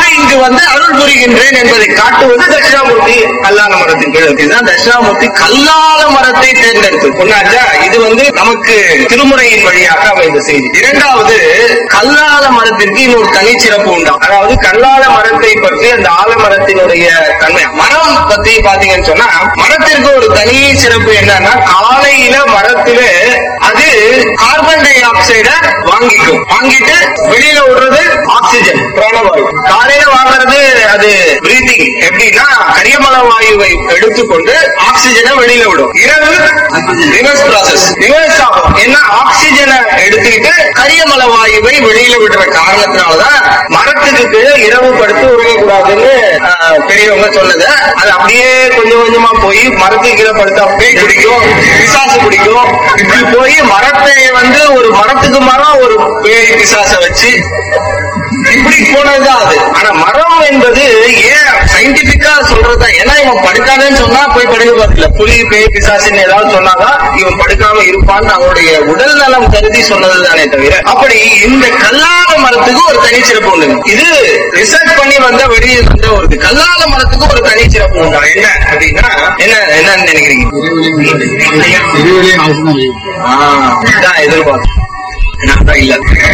வந்து அருள் புரிகின்றேன் என்பதை காட்டுவது தட்சிணாமூர்த்தி கல்லால மரத்தின் கீழ் இருக்கு. இதுதான் தட்சிணாமூர்த்தி கல்லால மரத்தை தேர்ந்தெடுத்து பொன்னாச்சா இது வந்து நமக்கு திருமுறையின் வழியாக அமைந்த செய்தி இரண்டாவது கல்லால மரத்திற்கு இன்னொரு தனிச்சிறப்பு உண்டாம் அதாவது கல்லால மரத்தை பற்றி அந்த ஆலமரத்தினுடைய தன்மை மரம் பத்தி பாத்தீங்கன்னு சொன்னா மரத்திற்கு ஒரு தனி சிறப்பு என்னன்னா காலையில மரத்துல அது கார்பன் டை ஆக்சைட வாங்கிக்கும் வாங்கிட்டு வெளியில விடுறது ஆக்சிஜன் பிராணவாயு காலையில வாங்குறது அது பிரீத்திங் எப்படின்னா கரியமல வாயுவை எடுத்துக்கொண்டு ஆக்சிஜனை வெளியில விடும் இரவு ரிவர்ஸ் ப்ராசஸ் ரிவர்ஸ் ஆகும் ஏன்னா ஆக்சிஜனை எடுத்துக்கிட்டு கரியமல வாயுவை வெளியில விடுற காரணத்தினாலதான் மரத்துக்கு கீழே இரவு படுத்து உறங்கக்கூடாதுன்னு ஆஹ், பெரியவங்க சொன்னது அது அப்படியே கொஞ்சம் கொஞ்சமா போய் மரத்துக்கு கீழே படுத்து அப்படியே பிடிக்கும் பிசாசு பிடிக்கும் இப்படி போய் மரத்தை வந்து ஒரு மரத்துக்கு மரம் ஒரு பேய் பிசாசை வச்சு இப்படி போனதுதான் அது ஆனா மரம் என்பது ஏன் சயின்டிபிக்கா சொல்றதா ஏன்னா இவன் படுக்காதேன்னு சொன்னா போய் படுக்க போறதில்ல புலி பேய் பிசாசுன்னு ஏதாவது சொன்னாதான் இவன் படுக்காம இருப்பான்னு அவனுடைய உடல் நலம் கருதி சொன்னதுதானே தவிர அப்படி இந்த கல்லால மரத்துக்கு ஒரு தனிச்சிறப்பு உண்டு இது ரிசர்ச் பண்ணி வந்த வெளியில் வந்த ஒரு இது. கல்லால மரத்துக்கு ஒரு தனிச்சிறப்பு உண்டா என்ன அப்படின்னா என்ன என்னன்னு நினைக்கிறீங்க திருவிழியம் அவசியம் ஆஹ், இதான் எதிர்பார்த்தேன் நான் தான் இல்ல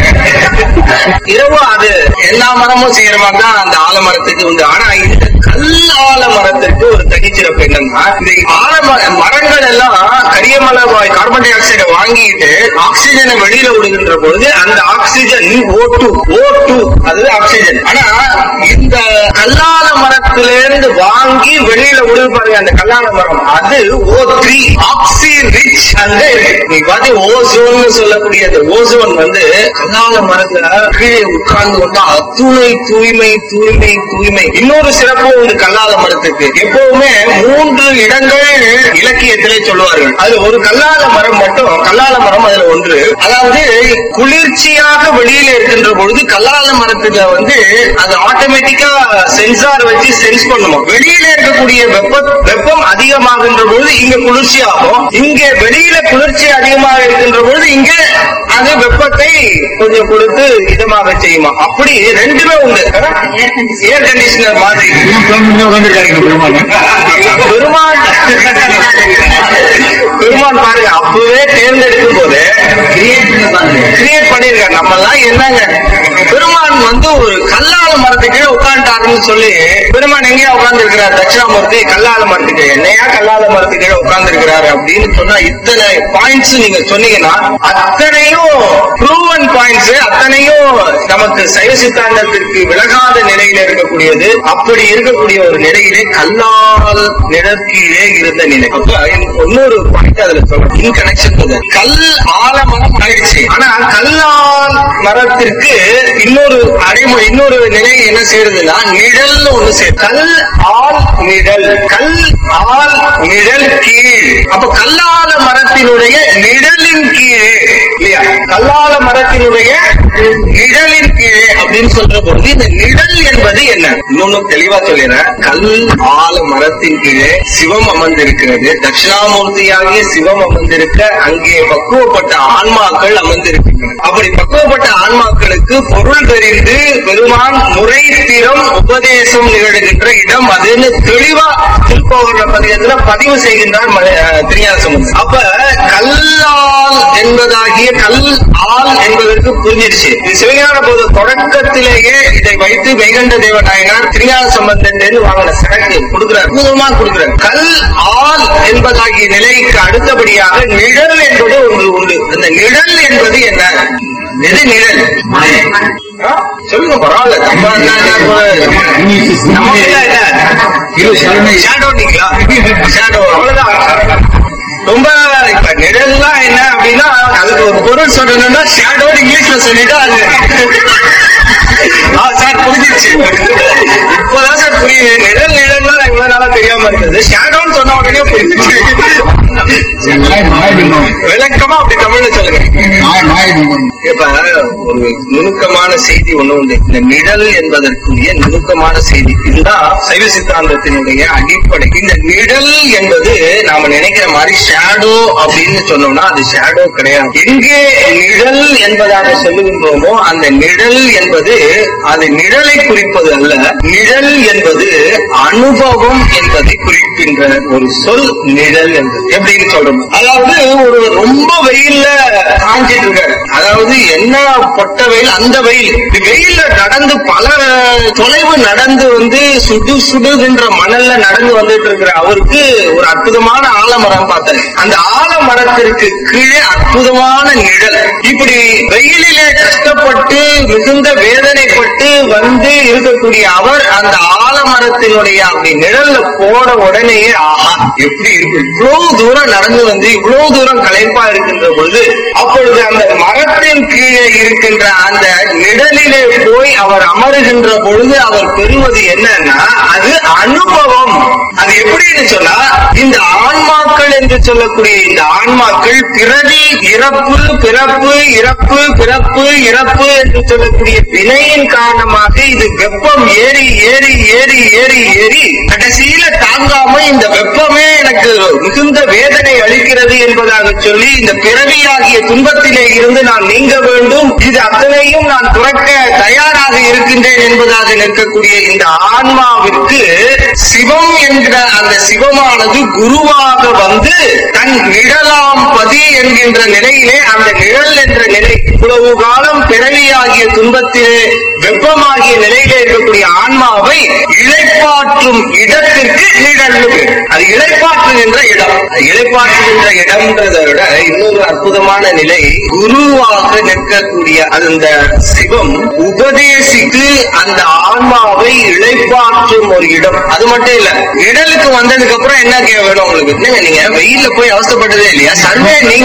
இரவு அது எல்லா மரமும் செய்யற மாதிரி தான் அந்த ஆலமரத்துக்கு உண்டு ஆனா இந்த கல் ஆலமரத்திற்கு ஒரு தனிச்சிறப்பு என்னன்னா இந்த ஆலமர மரங்கள் எல்லாம் கரியமல வாய் கார்பன் டை ஆக்சைடை வாங்கிட்டு ஆக்சிஜனை வெளியில விடுகின்ற பொழுது அந்த oxygen O two O two அது ஆக்சிஜன் ஆனா இந்த கல்லால மரத்திலிருந்து வாங்கி வெளியில விடுது பாருங்க அந்த கல்லால மரம் அது ஓ த்ரீ ஆக்சி ரிச் அங்க இருக்கு நீ பாத்து ஓசோன் சொல்லக்கூடிய அந்த ஓசோன் வந்து கல்லால மரத்துல கீழே உட்கார்ந்து கொண்டா அத்துணை தூய்மை தூய்மை தூய்மை இன்னொரு சிறப்பு உண்டு கல்லால மரத்துக்கு எப்பவுமே மூன்று இடங்கள் இலக்கியத்திலே சொல்லுவார்கள் அது ஒரு கல்லால மரம் மட்டும் கல்லால மரம் அதுல ஒன்று அதாவது குளிர்ச்சியாக வெளியில இருக்கின்ற பொழுது கல்லால மரத்துல வந்து அது ஆட்டோமேட்டிக்கா சென்சார் வச்சு சென்ஸ் பண்ணுமா வெளியில இருக்கக்கூடிய வெப்ப வெப்பம் அதிகமாகின்ற பொழுது இங்க குளிர்ச்சி ஆகும் இங்க வெளியில குளிர்ச்சி அதிகமாக இருக்கின்ற பொழுது இங்க அது வெப்பத்தை கொஞ்சம் கொடுத்து இதமாக செய்யுமா அப்படி ரெண்டுமே உண்டு ஏர் கண்டிஷனர் மாதிரி உட்காந்துருக்காருங்க பெருமாள் பெருமான் பெருமான் பாருங்க அப்பவே தேர்ந்தெடுக்கும் போது கிரியேட் பண்ணிருக்காரு நம்ம எல்லாம் என்னங்க பெருமான் வந்து ஒரு கல்லால மரத்துக்கு கீழே உட்காந்துட்டாருன்னு சொல்லி பெருமான் எங்கேயா உட்கார்ந்து இருக்கிறார் தட்சிணாமூர்த்தி கல்லால மரத்துக்கு என்னையா கல்லால மரத்துக்கு கீழே உட்கார்ந்து இருக்கிறாரு அப்படின்னு சொன்னா இத்தனை பாயிண்ட்ஸ் நீங்க சொன்னீங்கன்னா அத்தனையும் ப்ரூவன் பாயிண்ட்ஸ் அத்தனையும் நமக்கு சைவ சித்தாந்தத்திற்கு விலகாத நிலையில இருக்கக்கூடியது அப்படி இருக்கக்கூடிய ஒரு நிலையிலே கல்லால் நிழற்கீழே இருந்த நிலை அப்ப இன்னொரு பாயிண்ட் அதுல சொல்றேன் இன் கனெக்ஷன் கல் ஆலமரம் ஆயிடுச்சு ஆனா கல்லால் மரத்திற்கு இன்னொரு அடைமொழி இன்னொரு நிலை என்ன செய்யறதுன்னா நிழல்னு ஒண்ணு சேரும் கல் ஆல் நிழல் கல் ஆல் நிழல் கீழ் அப்ப கல்லால மரத்தினுடைய நிழலின் கீழே இல்லையா கல்லால மரத்தினுடைய நிழலின் கீழே அப்படின்னு சொல்ற பொழுது இந்த நிழல் என்பது என்ன இன்னொன்னு தெளிவா சொல்லிடுறேன் கல் ஆல மரத்தின் கீழே சிவம் அமர்ந்திருக்கிறது தட்சிணாமூர்த்தியாகிய சிவம் அமர்ந்திருக்க அங்கே பக்குவப்பட்ட ஆன்மாக்கள் அமர்ந்திருக்கின்றன அப்படி பக்குவப்பட்ட ஆன்மாக்களுக்கு பொருள் தெரிந்து பெருமான் முறைத்திறம் உபதேசம் நிகழ்கின்ற இடம் அதுன்னு தெளிவா திருப்பவர்ண பதிகத்துல பதிவு செய்கின்றார் மலை- அஹ், திருஞான சம்பந்தர் அப்ப கல்லால் என்பதாகிய கல் ஆல் என்பதற்கு புரிஞ்சிருச்சு இது சிவஞான போது தொடக்கத்திலேயே இதை வைத்து வைகண்ட தேவ நாயனார் திருஞான சம்பந்தன் வாங்கின சரக்கு கொடுக்கிறார் அற்புதமா கொடுக்கிறார் கல் ஆல் என்பதாகிய நிலைக்கு அடுத்தபடியாக நிழல் என்பது ஒன்று உண்டு அந்த நிழல் என்பது என்ன எது நிழல் ஆ? சொல்லுங்க பரவாயில்ல நம்ம என்ன- என்ன சொல்றது? நம்ம இல்ல, இல்ல. இரு சரணை ஷேடோனிங்களா ஷேடோ அவ்வளவுதான் ரொம்ப இப்ப நிழல்லாம் என்ன அப்படின்னா அதுக்கு ஒரு பொருள் சொல்லணும்னா ஷேடோ இங்கிலீஷ்ல சொல்லிட்டு அது ஆ, சார் புரிஞ்சிருச்சு இப்பதான் சார் புரியுது நிழல் நிழல்னா இவ்வளவு நாளா தெரியாம இருந்தது ஷேடோன்னு சொன்ன உடனே புரிஞ்சிச்சு மாறிடணும் விளக்கமா அப்படி தமிழ்ல சொல்லுங்க மாய மாய நம்பர் இப்ப ஒரு நுணுக்கமான செய்தி ஒண்ணு உண்டு இந்த நிழல் என்பதற்குரிய நுணுக்கமான செய்தி இதுதான் சைவ சித்தாந்தத்தினுடைய அடிப்படை இந்த நிழல் என்பது நாம நினைக்கிற மாதிரி ஷேடோ அப்படின்னு சொன்னோம்னா அது ஷேடோ கிடையாது எங்கே நிழல் என்பதாக சொல்லுகின்றோமோ அந்த நிழல் என்பது அது நிழலை குறிப்பது அல்ல நிழல் என்பது அனுபவம் என்பதை குறிக்கின்ற ஒரு சொல் நிழல் என்பது எப்படின்னு சொல்றோம் அதாவது ஒரு ரொம்ப வெயில்ல காஞ்சிட்டு இருக்காரு அதாவது என்ன பொட்ட வெயில் அந்த வெயில் இந்த வெயில்ல நடந்து பல தொலைவு நடந்து வந்து சுடு சுடுகின்ற மணல்ல நடந்து வந்துட்டு இருக்கிற அவருக்கு ஒரு அற்புதமான ஆலமரம் பார்த்தாரு அந்த ஆலமரத்திற்கு கீழே அற்புதமான நிழல் இப்படி வெயிலிலே கஷ்டப்பட்டு மிகுந்த வேதனைப்பட்டு வந்து இருக்கக்கூடிய அவர் அந்த ஆலமரத்தினுடைய அப்படி நிழல்ல போன உடனேயே ஆஹா எப்படி இருக்கு இவ்வளவு தூரம் நடந்து வந்து இவ்வளவு தூரம் களைப்பா இருக்கின்ற பொழுது அப்பொழுது அந்த மரத்தின் கீழே இருக்கின்ற அந்த நிழலிலே போய் அவர் அமருகின்ற பொழுது அவர் பெறுவது என்னன்னா அது அனுபவம் அது எப்படின்னு சொன்னா இந்த ஆன்மாக்கள் என்று சொல்லக்கூடிய இந்த ஆன்மாக்கள் பிறவி இறப்பு பிறப்பு இறப்பு பிறப்பு இறப்பு என்று சொல்லக்கூடிய வினையின் காரணமாக இது வெப்பம் ஏறி ஏறி ஏறி ஏறி ஏறி கடைசியில தாங்காம இந்த வெப்பமே எனக்கு மிகுந்த வேதனை அளிக்கிறது என்பதாக சொல்லி இந்த பிறவியாகிய துன்பத்திலே இருந்து நான் நீங்க வேண்டும் இது அத்தனையும் நான் துறக்க தயாராக இருக்கின்றேன் என்பதாக நிற்கக்கூடிய இந்த ஆன்மாவிற்கு சிவம் என்கிற அந்த சிவமானது குருவாக வந்து தன் நிழலாம் பதி என்கின்ற நிலையிலே அந்த நிழல் என்ற நிலை இவ்வளவு காலம் பிறவியாகிய துன்பத்திலே வெப்பமாகிய நிலையிலே இருக்கக்கூடிய ஆன்மாவை இழைப்பாற்றும் இடத்திற்கு நிழல் பேர். அது இழைப்பாற்றுகின்ற இடம் அது இழைப்பாற்றுகின்ற இடம்ன்றதை விட இன்னொரு அற்புதமான நிலை குருவாக நிற்கக்கூடிய அந்த சிவம் உபதேசித்து அந்த ஆன்மாவை இழைப்பாற்றும் ஒரு இடம் அது மட்டும் இல்ல இடலுக்கு வந்ததுக்கு அப்புறம் என்ன கே- வேணும் உங்களுக்கு என்னங்க நீங்க வெயில்ல போய் அவசப்பட்டதே இல்லையா சர்வே நீங்க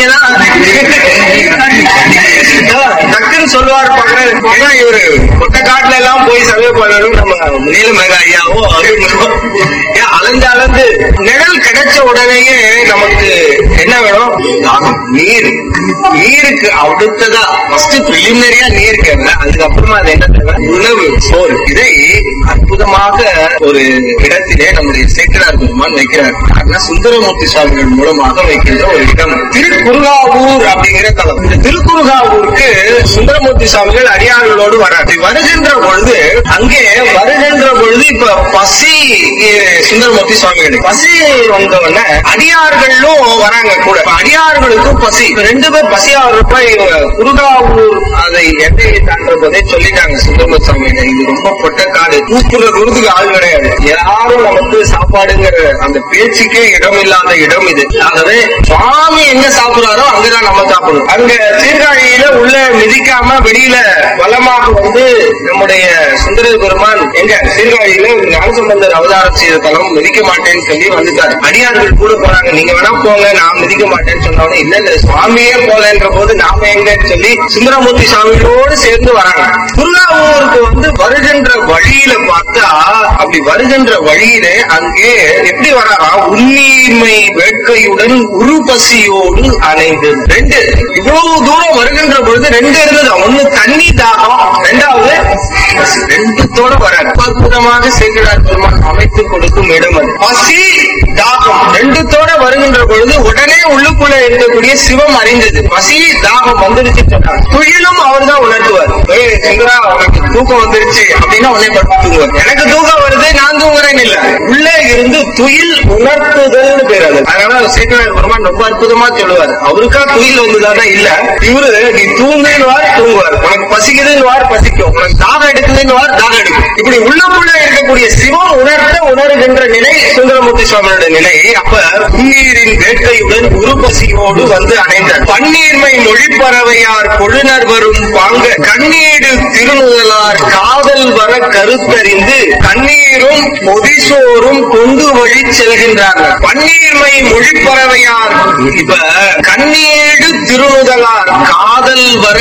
தான் டக்குன்னு சொல்லுவாரு பாக்குறேன் ஏன்னா இவரு கொட்ட காட்டுல எல்லாம் போய் சர்வே பண்ணணும் நம்ம நீலமேக ஐயாவோ அருணோ ஏன் அலைஞ்சு அலைஞ்சு நிழல் கிடைச்ச உடனேயே நமக்கு என்ன வேணும் தாகம் நீர் நீருக்கு அடுத்ததா ஃபர்ஸ்ட் பிரிலிமினரியா நீர் தேவை அதுக்கப்புறமா அது என்ன தேவை உணவு சோறு இதை அற்புதமாக ஒரு இடத்திலே நம்முடைய சேக்கரார் பெருமான் வைக்கிறார் ஆனா சுந்தரமூர்த்தி சுவாமிகள் மூலமாக வைக்கின்ற ஒரு இடம் திருக்குறுகாவூர் அப்படிங்கிற தலம் இந்த திருக்குறுகாவூருக்கு சுந்தரமூர்த்தி சுவாமிகள் அடியார்களோடு வரார் இப்படி வருகின்ற பொழுது அங்கே வருகின்ற பொழுது இப்ப பசி அஹ், சுந்தரமூர்த்தி சுவாமிகள் பசி வந்தவொடனே அடியார்களும் வராங்க கூட இப்ப அடியார்களுக்கும் பசி இப்ப ரெண்டு பேர் பசி ஆகிறப்ப இவங்க குருகாவூர் அதை எண்ணெயை தாண்ட போதே சொல்லிட்டாங்க சுந்தரமூர்த்தி சுவாமிகள் இது ரொம்ப பொட்ட காடு கூப்பிடுற தூரத்துக்கு ஆள் கிடையாது யாரும் நமக்கு சாப்பாடுங்கிற அந்த பேச்சுக்கே இடம் இல்லாத இடம் இது ஆகவே சுவாமி எங்க சாப்பிடுறாரோ அங்கதான் நம்ம சாப்பிடணும் அங்க சீர்காழியில உள்ள மிதிக்காம வெளியில வளமாக வந்து நம்முடைய சுந்தர பெருமான் எங்க சீர்காழியில ஞானசம்பந்தர் அவதாரம் செய்த தலம் மிதிக்க மாட்டேன்னு சொல்லி வந்துட்டார் அடியார்கள் கூட போறாங்க நீங்க வேணா போங்க நான் மிதிக்க மாட்டேன்னு சொன்னோட இல்ல இல்ல சுவாமியே போலன்ற போது நாம எங்கன்னு சொல்லி சுந்தரமூர்த்தி சுவாமிகளோடு சேர்ந்து வராங்க குருநாவூருக்கு வந்து வருகின்ற வழியில பார்த்தா அப்படி வருகின்ற வழியில அங்கே எப்படி வராரா உன்னீர்மை வேட்கையுடன் உருபசியோடு அணைந்து ரெண்டு இவ்வளவு தூரம் வருகின்ற பொழுது ரெண்டு இருந்தது ஒண்ணு தண்ணி தாகம் ரெண்டாவது பசி. ரெண்டுத்தோட வர அற்புதமாக சேகரார் பெருமான் அமைத்து கொடுக்கும் இடம் அது பசி தாகம் ரெண்டுத்தோட வருகின்ற பொழுது உடனே உள்ளுக்குள்ள இருக்கக்கூடிய சிவம் அறிந்தது பசி தாகம் வந்துருச்சு சொன்னார் துயிலும் அவர் தான் உணர்த்துவார் ஏய் சுந்தரா உனக்கு தூக்கம் வந்துருச்சு அப்படின்னா உடனே படுத்து தூங்குவார் எனக்கு தூக்கம் வருது நான் தூங்குறேன்னு இல்ல உள்ளே இருந்து துயில் உணர்த்துதல்னு பேர் அது அதனால சேக்கரார் பெருமான் ரொம்ப அற்புதமா சொல்லுவார் அவருக்கா துயில் வந்ததானா இல்ல இவரு நீ தூங்குன்னு வார் தூங்குவார் உனக்கு பசிக்குதுன்னு வார் பசிக்கும் உனக்கு தாகம் எடுக்குதுன்னு வார் தாகம் எடுக்கும் இப்படி உள்ளுக்குள்ள இருக்கக்கூடிய சிவம் உணர்த்த உணர்கின்ற நிலை சுந்தரமூர்த்தி சுவாமியோட நிலை அப்ப உன்னீரின் வேட்கையுடன் உருபசியோடு வந்து அடைந்தார் பன்னீர்மை மொழிப்பறவையார் கொழுனர் வரும் பாங்க கண்ணீடு திருநுதலார் காதல் வர கருத்தறிந்து கண்ணீரும் பொதிசோறும் கொண்டு வழி செல்கின்றார்கள் பன்னீர்மை மொழிப்பறவையார் இப்ப கண்ணீடு திருநுதலார் காதல் வர கரி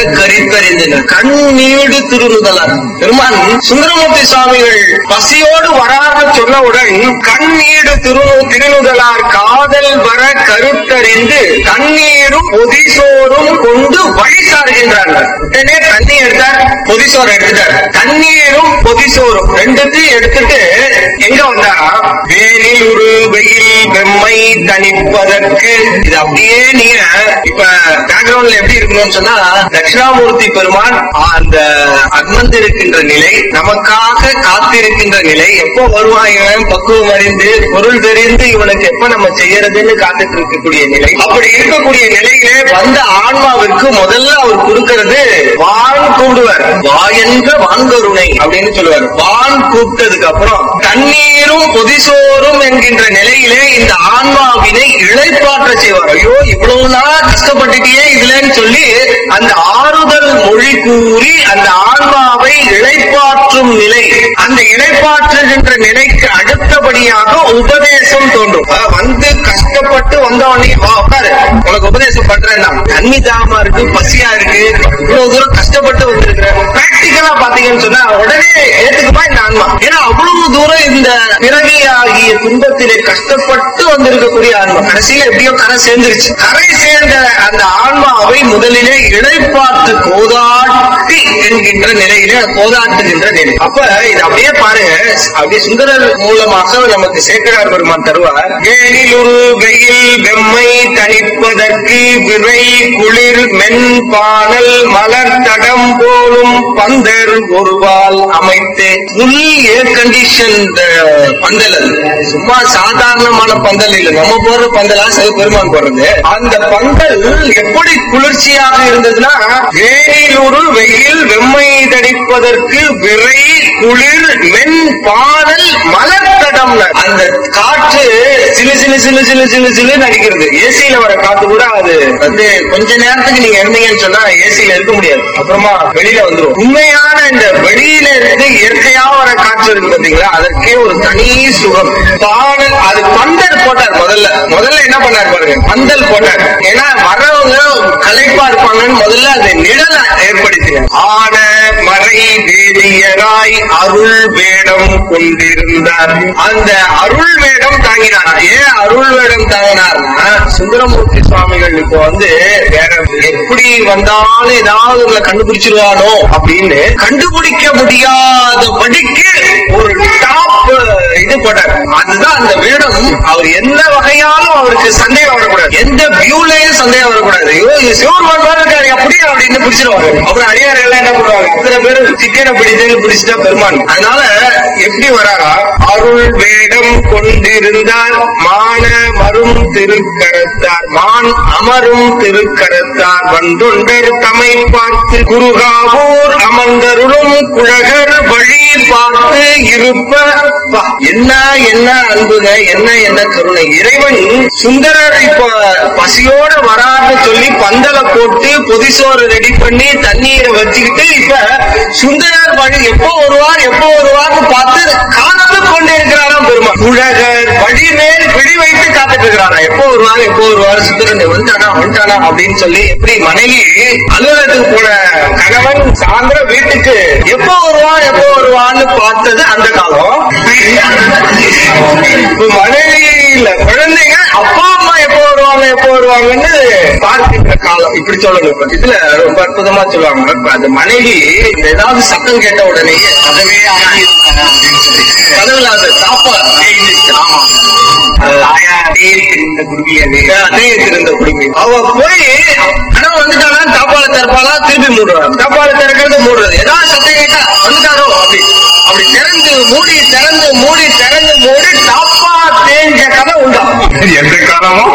எடுத்தறிந்தனர் கண்ணீடு திருநுதலார் பெருமான் சுந்தரமூர்த்தி சுவாமிகள் பசியோடு வராத சொன்னவுடன் கண்ணீடு திரு திருநுதலார் காதல் வர கருத்தறிந்து தண்ணீரும் பொதிசோறும் கொண்டு வழி சாருகின்றார்கள் உடனே தண்ணி எடுத்தார் பொதிசோறு எடுத்துட்டார் தண்ணீரும் பொதிசோறும் ரெண்டுத்தையும் எடுத்துட்டு எங்க வந்தாரா வேலில் ஒரு வெயில் வெம்மை தணிப்பதற்கு இது அப்படியே நீங்க இப்ப பேக்ரவுண்ட்ல எப்படி இருக்கணும்னு சொன்னா தட்சிணாமூர்த்தி பெருமான் அந்த அமர்ந்திருக்கின்ற நிலை நமக்காக காத்திருக்கின்ற நிலை எப்போ வருவான் இவன் பக்குவம் அறிந்து பொருள் தெரிந்து இவனுக்கு எப்ப நம்ம செய்யறதுன்னு காத்துட்டு இருக்கக்கூடிய நிலை அப்படி இருக்கக்கூடிய நிலையிலே வந்த ஆன்மாவிற்கு முதல்ல அவர் கொடுக்கிறது வான் கூடுவர் வா என்ற வான்கருணை அப்படின்னு சொல்லுவார் வான் கூப்பிட்டதுக்கு அப்புறம் தண்ணீரும் பொதிசோறும் என்கின்ற நிலையிலே இந்த ஆன்மாவினை இழைப்பாற்ற செய்வார் ஐயோ இவ்வளவு நாள் கஷ்டப்பட்டுட்டியே இதுலன்னு சொல்லி அந்த ஆறுதல் மொழி கூறி அந்த ஆன்மாவை இழைப்பாற்றும் நிலை அந்த இழைப்பாற்றுகின்ற நிலைக்கு அடுத்தபடியாக உபதேசம் தோன்றும் அஹ் வந்து கஷ்டப்பட்டு வந்தவனே வா உட்காரு உனக்கு உபதேசம் பண்றேன் தண்ணி தாமா இருக்கு பசியா இருக்கு இவ்வளவு தூரம் கஷ்டப்பட்டு வந்திருக்கிற பிராக்டிக்கலா பாத்தீங்கன்னு சொன்னா உடனே ஏத்துக்குமா இந்த ஆன்மா ஏன்னா அவ்வளவு தூரம் இந்த பிறவி ஆகிய துன்பத்திலே கஷ்டப்பட்டு வந்திருக்கக்கூடிய ஆன்மா கடைசியில எப்படியோ கரை சேர்ந்துருச்சு கரை சேர்ந்த அந்த ஆன்மாவை முதலிலே இழைப்பாட்டு கோதாட்டி என்கின்ற நிலையிலே கோதாட்டுகின்ற நிலை அப்ப இது அப்படியே பாருங்க அப்படியே சுந்தரர் மூலமாக நமக்கு சேக்கரார் பெருமான் தருவார் ஏனில் ஒரு வெயில் வெம்மை தணிப்பதற்கு விரை குளிர் மென் பானல் மலர் தடம் போலும் பந்தர் ஒருவால் அமைத்து ஃபுல் ஏர் கண்டிஷன் பந்தல் அது சும்மா சாதாரணமான பந்தல் இல்ல நம்ம போடுற பந்தலா சில பெருமான் போடுறது அந்த பந்தல் எப்படி குளிர்ச்சியாக இருந்ததுன்னா வேனில் ஒரு வெயில் வெம்மை தணிப்பதற்கு விரை குளிர் மென் பானல் மலர் தடம் அந்த காற்று சிலு சிலு சிலு சிலு சிலு சிலு அடிக்கிறது ஏசியில வர காத்து கூட அது வந்து கொஞ்ச நேரத்துக்கு நீங்க இருந்தீங்கன்னு சொன்னா ஏசியில இருக்க முடியாது அப்புறமா வெளியில வந்துரும் உண்மையான இந்த வெளியில இருந்து இயற்கையா வர காற்று இருக்கு பாத்தீங்களா அதற்கே ஒரு தனி சுகம் பாடல் அது பந்தல் போட்டார் முதல்ல முதல்ல என்ன பண்ணார் பாருங்க பந்தல் போட்டார் ஏன்னா வரவங்க கலைப்பா இருப்பாங்கன்னு முதல்ல அந்த நிழலை ஏற்படுத்தினார் ஆன மறை வேதியராய் அருள் வேடம் கொண்டிருந்தார் அந்த அருள் வேடம் தாங்கினார் ஏன் அருள் வேடம் தாங்கினார்னா சுந்தரமூர்த்தி சுவாமிகள் இப்போ வந்து வேற எப்படி வந்தாலும் ஏதாவது உங்களை கண்டுபிடிச்சிருவானோ அப்படின்னு கண்டுபிடிக்க முடியாதபடிக்கு ஒரு டாப் இது போட்டார் அதுதான் அந்த வேடம் அவர் எந்த வகையாலும் அவருக்கு சந்தேகம் வரக்கூடாது எந்த வியூலையும் சந்தேகம் வரக்கூடாது ஐயோ இது சிவருமான் மாதிரி இருக்காரு அப்படியே அப்படின்னு பிடிச்சிருவாங்க அப்புறம் அடியார்கள் எல்லாம் என்ன பண்ணுவாங்க இத்தனை பேர் சிக்கனை பிடிச்சு பிடிச்சிட்டா பெருமான் அதனால எப்படி வராரா அருள் வேடம் கொண்டிருந்தார் மான மரும் திருக்கரத்தார் மான் அமரும் திருக்கரத்தார் வந்துண்டர் தமை பார்த்து குருகாவூர் அமர்ந்தருளும் குழகர் வழி பார்த்து இருப்ப பா, என்ன என்ன அன்புங்க என்ன என்ன கருணை இறைவன் சுந்தரர் இப்ப பசியோட வரான்னு சொல்லி பந்தல போட்டு பொதிசோறு ரெடி பண்ணி தண்ணீரை வச்சுக்கிட்டு இப்ப சுந்தரர் வழி எப்போ வருவார் எப்போ வருவார்னு பார்த்து காத்து கொண்டே இருக்கிறாராம் பெருமாள் உலகர் வழி மேல் பிடி வைத்து காத்துட்டு இருக்கிறாரா எப்போ வருவார் எப்போ வருவார் சுந்தரன் வந்துட்டானா வந்துட்டானா அப்படின்னு சொல்லி எப்படி மனைவி அலுவலகத்துக்கு போன கணவன் சாயந்தரம் வீட்டுக்கு எப்போ வருவான் எப்போ வருவான்னு பார்த்தது அந்த காலம் இப்ப மனைவி இல்ல குழந்தைங்க அப்பா அம்மா எப்போ வருவாங்க எப்போ வருவாங்கன்னு பார்க்கின்ற காலம் இப்படி சொல்லணும் இப்ப இதுல ரொம்ப அற்புதமா சொல்லுவாங்க இப்ப அந்த மனைவி இந்த ஏதாவது சத்தம் கேட்ட உடனே கதவே ஆகியிருக்காங்க அப்படின்னு சொல்லி கதவுல அந்த தாப்பா ஆமா தெரிந்த குடுமி தெரிந்த குடுமி அவ போய் கனவு வந்துட்டானா தாப்பால திறப்பாளா திருப்பி மூடுறான் தாப்பால திறக்கிறது மூடுறது ஏதாவது சத்தம் கேட்டா வந்துட்டாரோ அப்படி அப்படி திறந்து மூடி திறந்து மூடி திறந்து மூடி தாப்பா தேஞ்ச கதை உண்டா எந்த காலமும்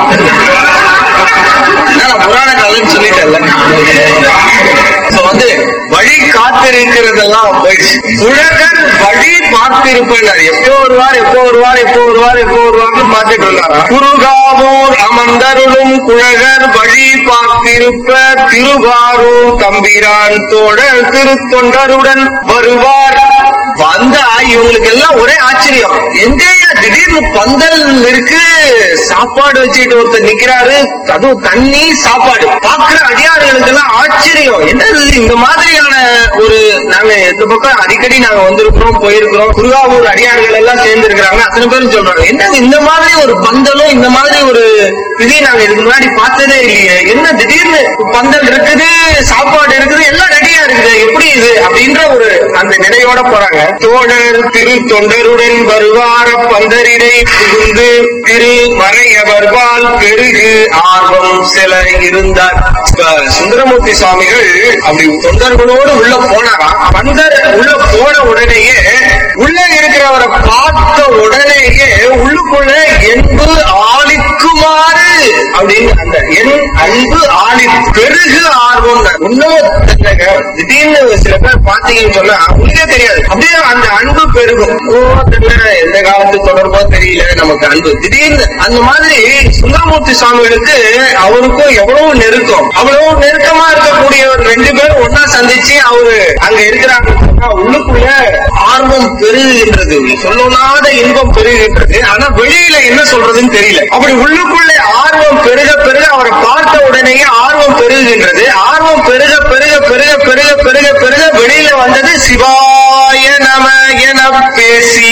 நான் புராண கதைன்னு சொல்லிட்டேன்ல இப்ப வந்து வழி காத்திருக்கிறதெல்லாம் போயிடுச்சு உலகர் வழி பார்த்திருப்பேன் எப்போ வருவார் எப்போ வருவார் எப்போ வருவார் எப்போ வருவார்னு பார்த்துட்டு இருந்தாரா குருகாவூர் அமர்ந்தருளும் குழகர் வழி பார்த்திருப்ப திருவாரூர் தம்பிரான் தோழர் திருத்தொண்டருடன் வருவார் வந்தா இவங்களுக்கு எல்லாம் ஒரே ஆச்சரியம் எங்க திடீர்னு பந்தல் இருக்கு சாப்பாடு வச்சுட்டு ஒருத்தர் நிக்கிறாரு அதுவும் தண்ணி சாப்பாடு பாக்குற அடியார்களுக்கு எல்லாம் ஆச்சரியம் என்னது இந்த மாதிரியான ஒரு நாங்க இந்த பக்கம் அடிக்கடி நாங்க வந்திருக்கிறோம் போயிருக்கிறோம் குருவாவூர் அடியார்கள் எல்லாம் சேர்ந்து இருக்கிறாங்க அத்தனை பேரும் சொல்றாங்க என்னது இந்த மாதிரி ஒரு பந்தலும் இந்த மாதிரி ஒரு விதி நாங்க இதுக்கு முன்னாடி பார்த்ததே இல்லையே என்ன திடீர்னு பந்தல் இருக்குது சாப்பாடு இருக்குது எல்லாம் ரெடியா இருக்குது எப்படி இது அப்படின்ற ஒரு அந்த நிலையோட போறாங்க தோழர் திரு தொண்டருடன் வருவார பந்தரிடை புகுந்து திரு மறையவர்பால் பெருகு ஆர்வம் சில இருந்தார் இப்ப சுந்தரமூர்த்தி சுவாமிகள் அப்படி தொண்டர்களோடு உள்ள போனாராம் பந்தர் உள்ள போன உடனேயே உள்ள இருக்கிறவரை பார்த்த உடனேயே உள்ளுக்குள்ள என்பு ஆளிக்குமாறு அப்படின்னு அந்த என் அன்பு ஆளி பெருகு ஆர்வம் இன்னும் தெரியலங்க. திடீர்னு சில பேர் பாத்தீங்கன்னு சொன்னா உங்களுக்கே தெரியாது அப்படியே அந்த அன்பு பெருகும் ஓ தெரியல எந்த காலத்து தொடர்போ தெரியல நமக்கு அன்பு திடீர்னு அந்த மாதிரி சுந்தரமூர்த்தி சுவாமிகளுக்கு அவருக்கும் எவ்வளவு நெருக்கம் அவ்வளவு நெருக்கமா இருக்கக்கூடிய ஒரு ரெண்டு பேரும் ஒன்னா சந்திச்சு அவரு அங்க இருக்கிறாங்க சொன்னா உள்ளுக்குள்ள ஆர்வம் பெருகுகின்றது சொல்லலாத இன்பம் பெருகுகின்றது ஆனா வெளியில என்ன சொல்றதுன்னு தெரியல அப்படி உள்ளுக்குள்ளே ஆர்வம் பெருக பெருக அவரை பார்த்த உடனேயே ஆர்வம் பெருகுகின்றது ஆர்வம் பெருக பெருக பெருக பெருக பெருக பெருக வெளியில வந்தது சிவாய நம என பேசி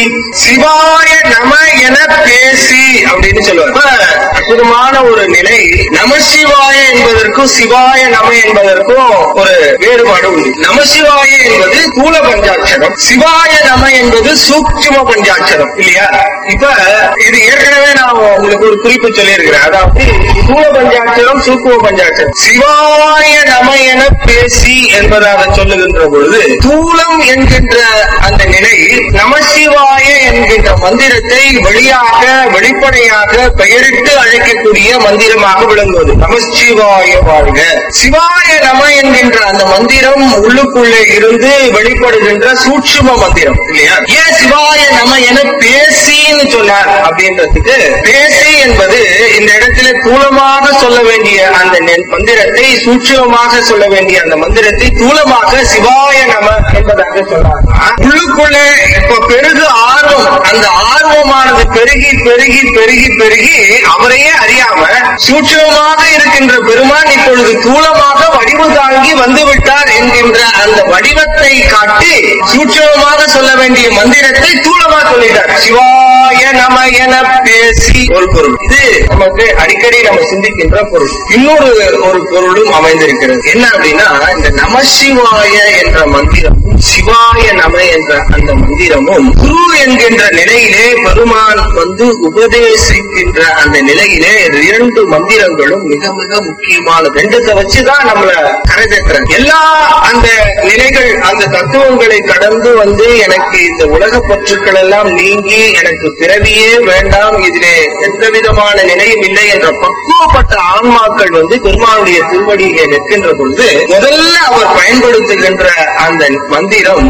சிவாய நம என பேசி அப்படின்னு சொல்லுவார் இப்ப அற்புதமான ஒரு நிலை நமசிவாய என்பதற்கும் சிவாய நம என்பதற்கும் ஒரு வேறுபாடு உண்டு நமசிவாய என்பது தூல பஞ்சாட்சரம் சிவாய நம என்பது சூக்ஷ்ம பஞ்சாட்சரம் இல்லையா இப்ப இது ஏற்கனவே நான் உங்களுக்கு ஒரு குறிப்பு சொல்லியிருக்கிறேன் அதாவது தூல பஞ்சாட்சரம் சூக்கும பஞ்சாட்சரம் சிவாய நம என பேசி என்பதாக சொல்லுகின்ற பொழுது தூலம் என்கின்ற அந்த நிலை நமசிவாய என்கின்ற மந்திரத்தை வெளியாக வெளிப்படையாக பெயரிட்டு அழைக்கக்கூடிய மந்திரமாக விளங்குவது நமசிவாய வாழ்க சிவாய நம என்கின்ற அந்த மந்திரம் உள்ளுக்குள்ளே இருந்து வெளிப்படுகின்ற சூட்சும மந்திரம் இல்லையா ஏன் சிவாய நம என பேசின்னு சொன்னார் அப்படின்றதுக்கு பேசி என்பது இந்த இடத்துல தூளமாக சொல்ல வேண்டிய அந்த நெ- மந்திரத்தை சூட்சுமமாக சொல்ல வேண்டிய அந்த மந்திரத்தை தூளமாக சிவாய நம என்பதாக சொன்னார் உள்ளுக்குள்ளே இப்ப பெருகு ஆர்வம் அந்த ஆர்வமானது பெருகி பெருகி பெருகி பெருகி அவரையே அறியாம சூட்சமாக இருக்கின்ற பெருமான் இப்பொழுது தூளமாக வடிவு தாங்கி வந்து விட்டார் என்கின்ற அந்த வடிவத்தை காட்டி சூட்சமாக சொல்ல வேண்டிய மந்திரத்தை தூளமா சொல்லிட்டார் சிவாய நம என பேசி ஒரு பொருள் இது நமக்கு அடிக்கடி நம்ம சிந்திக்கின்ற பொருள் இன்னொரு ஒரு பொருளும் அமைந்திருக்கிறது என்ன அப்படின்னா இந்த நமசிவாய என்ற மந்திரம் சிவாய நம என்ற அந்த மந்திரமும் குரு என்கின்ற நிலையிலே பெருமான் வந்து உபதேசிக்கின்ற அந்த நிலையிலே இந்த இரண்டு மந்திரங்களும் மிக மிக முக்கியமானது ரெண்டத்தை வச்சுதான் நம்மள கரை சேர்க்கிறாங்க எல்லா அந்த நிலைகள் அந்த தத்துவங்களை கடந்து வந்து எனக்கு இந்த உலக பற்றுக்கள் எல்லாம் நீங்கி எனக்கு பிறவியே வேண்டாம் இதிலே எந்த விதமான நிலையும் இல்லை என்ற பக்குவப்பட்ட ஆன்மாக்கள் வந்து பெருமானுடைய திருவடியிலே நிற்கின்ற பொழுது முதல்ல அவர் பயன்படுத்துகின்ற அந்த மந்திரம்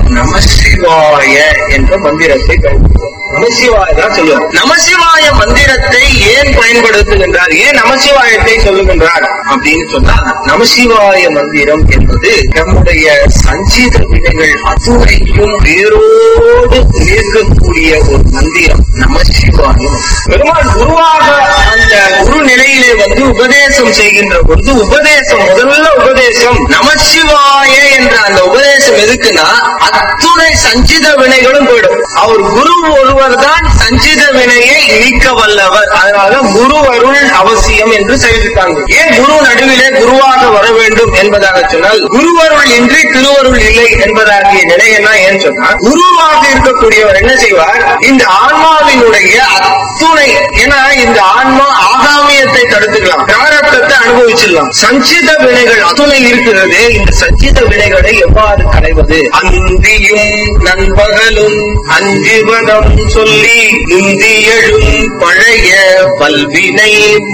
நமசிவாய என்ற மந்திரத்தை பயன்படுத்துவார் நமசிவாய தான் சொல்லுவார் நமசிவாய மந்திரத்தை ஏன் பயன்படுத்துகின்றார் ஏன் நமசிவாயத்தை சொல்லுகின்றார் அப்படின்னு சொன்னா நமசிவாய மந்திரம் என்பது நம்முடைய சஞ்சீத வினைகள் அத்துணைக்கும் வேரோடு நீக்கக்கூடிய ஒரு மந்திரம் நமசிவாயம் பெருமாள் குருவாக அந்த குரு நிலையிலே வந்து உபதேசம் செய்கின்ற பொழுது உபதேசம் முதல்ல உபதேசம் நமசிவாய என்ற அந்த உபதேசம் எதுக்குன்னா அத்துணை சஞ்சித வினைகளும் போயிடும் அவர் குரு ஒருவர் தான் சஞ்சித வினையை நீக்க வல்லவர் அதனால குரு அருள் அவசியம் என்று செய்திருக்காங்க ஏன் குரு நடுவிலே குருவாக வர வேண்டும் என்பதாக சொன்னால் குருவருள் இன்றி திருவருள் இல்லை என்பதாகிய நிலை என்ன ஏன் சொன்னால் குருவாக இருக்கக்கூடியவர் என்ன செய்வார் இந்த ஆன்மாவினுடைய அத்துணை ஏன்னா இந்த ஆன்மா ஆகாமியத்தை தடுத்துக்கலாம் பிராரப்தத்தை அனுபவிச்சிடலாம் சஞ்சித வினைகள் அத்துணை இருக்கிறது இந்த சஞ்சித வினைகளை எவ்வாறு களைவது அந்தியும் நண்பகலும் அஞ்சுவதம் சொல்லி முந்தியழும் பழைய பல்வினை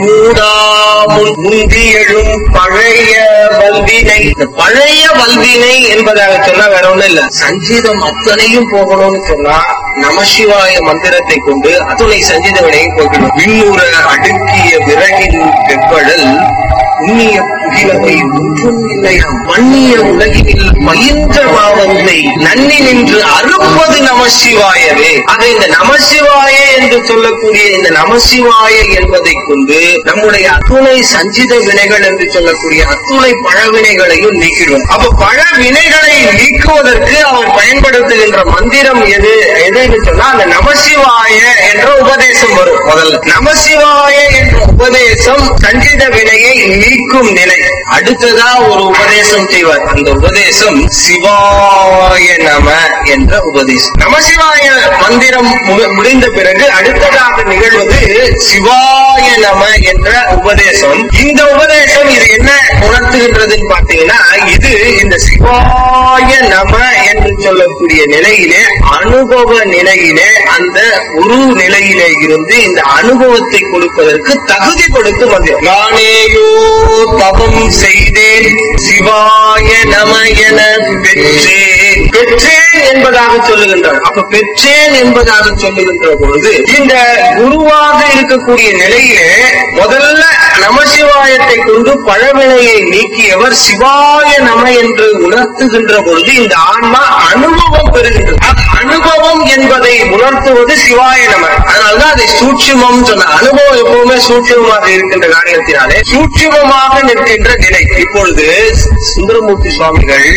மூடாமுன் முந்தியழும் பழைய வல்வினை இந்த பழைய வல்வினை என்பதாக சொன்னா வேற ஒண்ணும் இல்ல சஞ்சீதம் அத்தனையும் போகணும்னு சொன்னா நமசிவாய மந்திரத்தை கொண்டு அத்துணை சஞ்சீத வினையை போக்கணும் விண்ணுற அடுக்கிய விறகின் வெப்படல் உண்ணிய அகிலவை ஒன்றும் இல்லையாம் மன்னிய உலகினில் பயின்ற பாவத்தை நன்னி நின்று அறுப்பது நமசிவாயவே ஆக இந்த நமசிவாய என்று சொல்லக்கூடிய இந்த நமசிவாய என்பதை கொண்டு நம்முடைய அத்துணை சஞ்சித வினைகள் என்று சொல்லக்கூடிய அத்துணை பழவினைகளையும் நீக்கிடும் அப்ப பழ வினைகளை நீக்குவதற்கு அவர் பயன்படுத்துகின்ற மந்திரம் எது எதுன்னு சொன்னா அந்த நமசிவாய என்ற உபதேசம் வரும் முதல்ல நமசிவாய என்ற உபதேசம் சஞ்சித வினையை நீக்கும் நிலை அடுத்ததா ஒரு உபதேசம் செய்வார் அந்த உபதேசம் சிவாய நம என்ற உபதேசம் நமசிவாய மந்திரம் மு- முடிந்த பிறகு அடுத்ததாக நிகழ்வது சிவாய நம என்ற உபதேசம் இந்த உபதேசம் இது என்ன உணர்த்துகின்றதுன்னு பாத்தீங்கன்னா இது இந்த சிவாய நம என்று சொல்லக்கூடிய நிலையிலே அனுபவ நிலையிலே அந்த குரு நிலையிலே இருந்து இந்த அனுபவத்தை கொடுப்பதற்கு தகுதி கொடுக்கும் மந்திரம் நானேயோ தவம் செய்தேன் சிவாய நம என பெற்றேன் பெற்றேன் என்பதாக சொல்லுகின்றார் அப்ப பெற்றேன் என்பதாக சொல்லுகின்ற பொழுது இந்த குருவாக இருக்கக்கூடிய நிலையிலே முதல்ல நமசிவாயத்தை கொண்டு பழவினையை நீக்கியவர் சிவாய நம என்று உணர்த்துகின்ற பொழுது இந்த ஆன்மா அனுபவம் பெறுகின்றது அந்த அனுபவம் என்பதை உணர்த்துவது சிவாய நம அதனாலதான் அதை சூட்சுமம் சொன்ன அனுபவம் எப்பவுமே சூட்சுமமாக இருக்கின்ற காரியத்தினாலே சூட்சுமமாக நிற்கின்ற நிலை இப்பொழுது சுந்தரமூர்த்தி சுவாமிகள்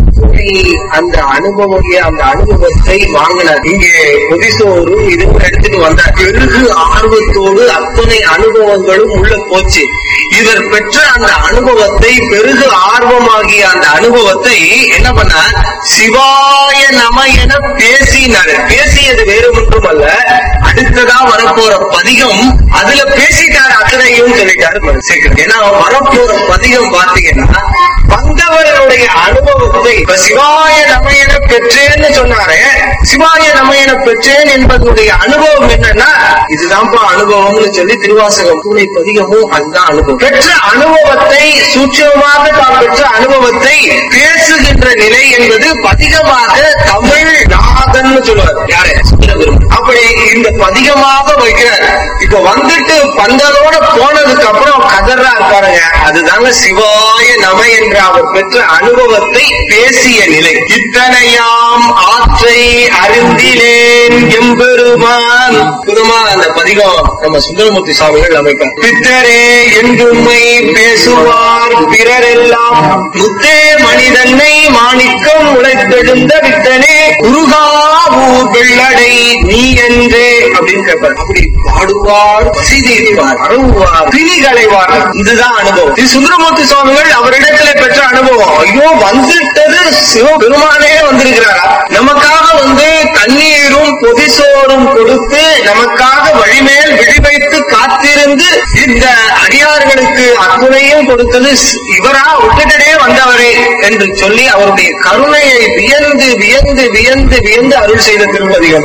அந்த அனுபவம் அந்த அனுபவத்தை வாங்கினார் இங்கே புதிசோறு இதுவும் எடுத்துட்டு வந்தார் பெருகு ஆர்வத்தோடு அத்தனை அனுபவங்களும் உள்ள போச்சு இவர் பெற்ற அந்த அனுபவத்தை பெருகு ஆர்வமாகிய அந்த அனுபவத்தை என்ன பண்ணார் சிவாய நம என பேசினார் பேசியது வேறு ஒன்றும் அல்ல அடுத்ததா வரப்போற பதிகம் அதுல பேசிட்டார் அத்தனையும் சொல்லிட்டாரு சேர்க்கிறது ஏன்னா வரப்போற பதிகம் பாத்தீங்கன்னா வந்தவர்களுடைய அனுபவத்தை இப்ப சிவாய நமயன பெற்றேன்னு சொன்னாரு சிவாய நமயன பெற்றேன் என்பதனுடைய அனுபவம் என்னன்னா இதுதான்ப்பா அனுபவம்னு சொல்லி திருவாசகம் பூனை பதிகமும் அதுதான் அனுபவம் பெற்ற அனுபவத்தை சூட்சமாக தான் பெற்ற அனுபவத்தை பேசுகின்ற நிலை என்பது பதிகமாக தமிழ் நாதன் சொல்லுவார் யாரு சுந்தரபெருமான். அப்படி இந்த பதிகமாக வைக்கிறார் இப்ப வந்துட்டு பந்தலோட போனதுக்கு அப்புறம் கதறா பாருங்க அதுதாங்க சிவாய நம என்ற அவர் பெற்ற அனுபவத்தை பேசிய நிலை இத்தனையாம் ஆற்றை அறிந்திலேன் எம்பெருமான் புதுமா அந்த பதிகம் நம்ம சுந்தரமூர்த்தி சுவாமிகள் அமைப்பார் பித்தரே என்றுமை பேசுவார் பிறரெல்லாம் முத்தே மனிதனை மாணிக்கம் உழைத்தெழுந்த வித்தனே குருகா ஊர் வெள்ளடை நீ என்றே அப்படின்னு கேட்பார் அப்படி பாடுவார் பசி தீர்ப்பார் அருவார் பிணி களைவார் இதுதான் அனுபவம் இது சுந்தரமூர்த்தி சுவாமிகள் அவரிடத்துல பெற்ற அனுபவம் ஐயோ வந்துட்டது சிவபெருமானே வந்திருக்கிறாரா நமக்காக வந்து தண்ணீரும் பொதிசோறும் கொடுத்து நமக்காக வழிமேல் விழிவைத்து காத்திருந்து இந்த அடியார்களுக்கு அத்துணையும் கொடுத்தது இவரா விட்டுட்டே வந்தவரே என்று சொல்லி அவருடைய கருணையை வியந்து வியந்து வியந்து வியந்து அருள் செய்த திருப்பதிகம்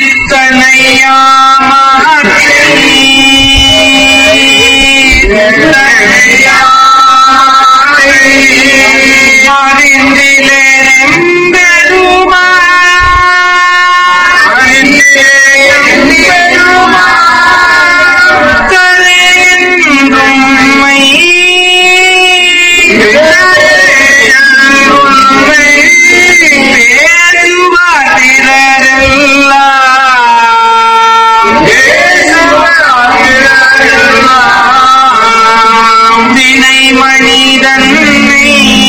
வினை மனிதன்னை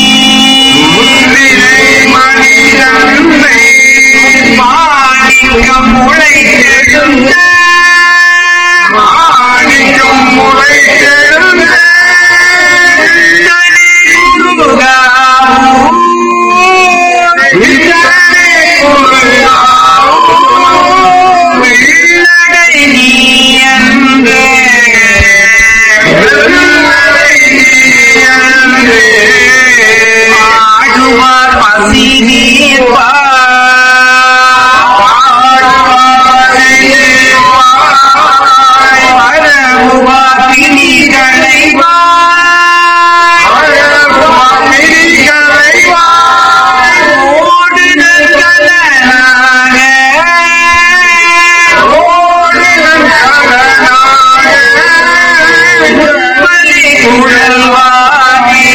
வினை மனிதன்னை மாணிக்கம் முளைத்தெழுந்த மாணிக்கம் முளைத்தெழுந்த நீ அன்றே ஆடுவார் பசி நீர்வார் பரவுவார் பிணி களைவார் ஓடுதல் கலனாக ஓடுதல் கலனாக பலி குழல்வாகி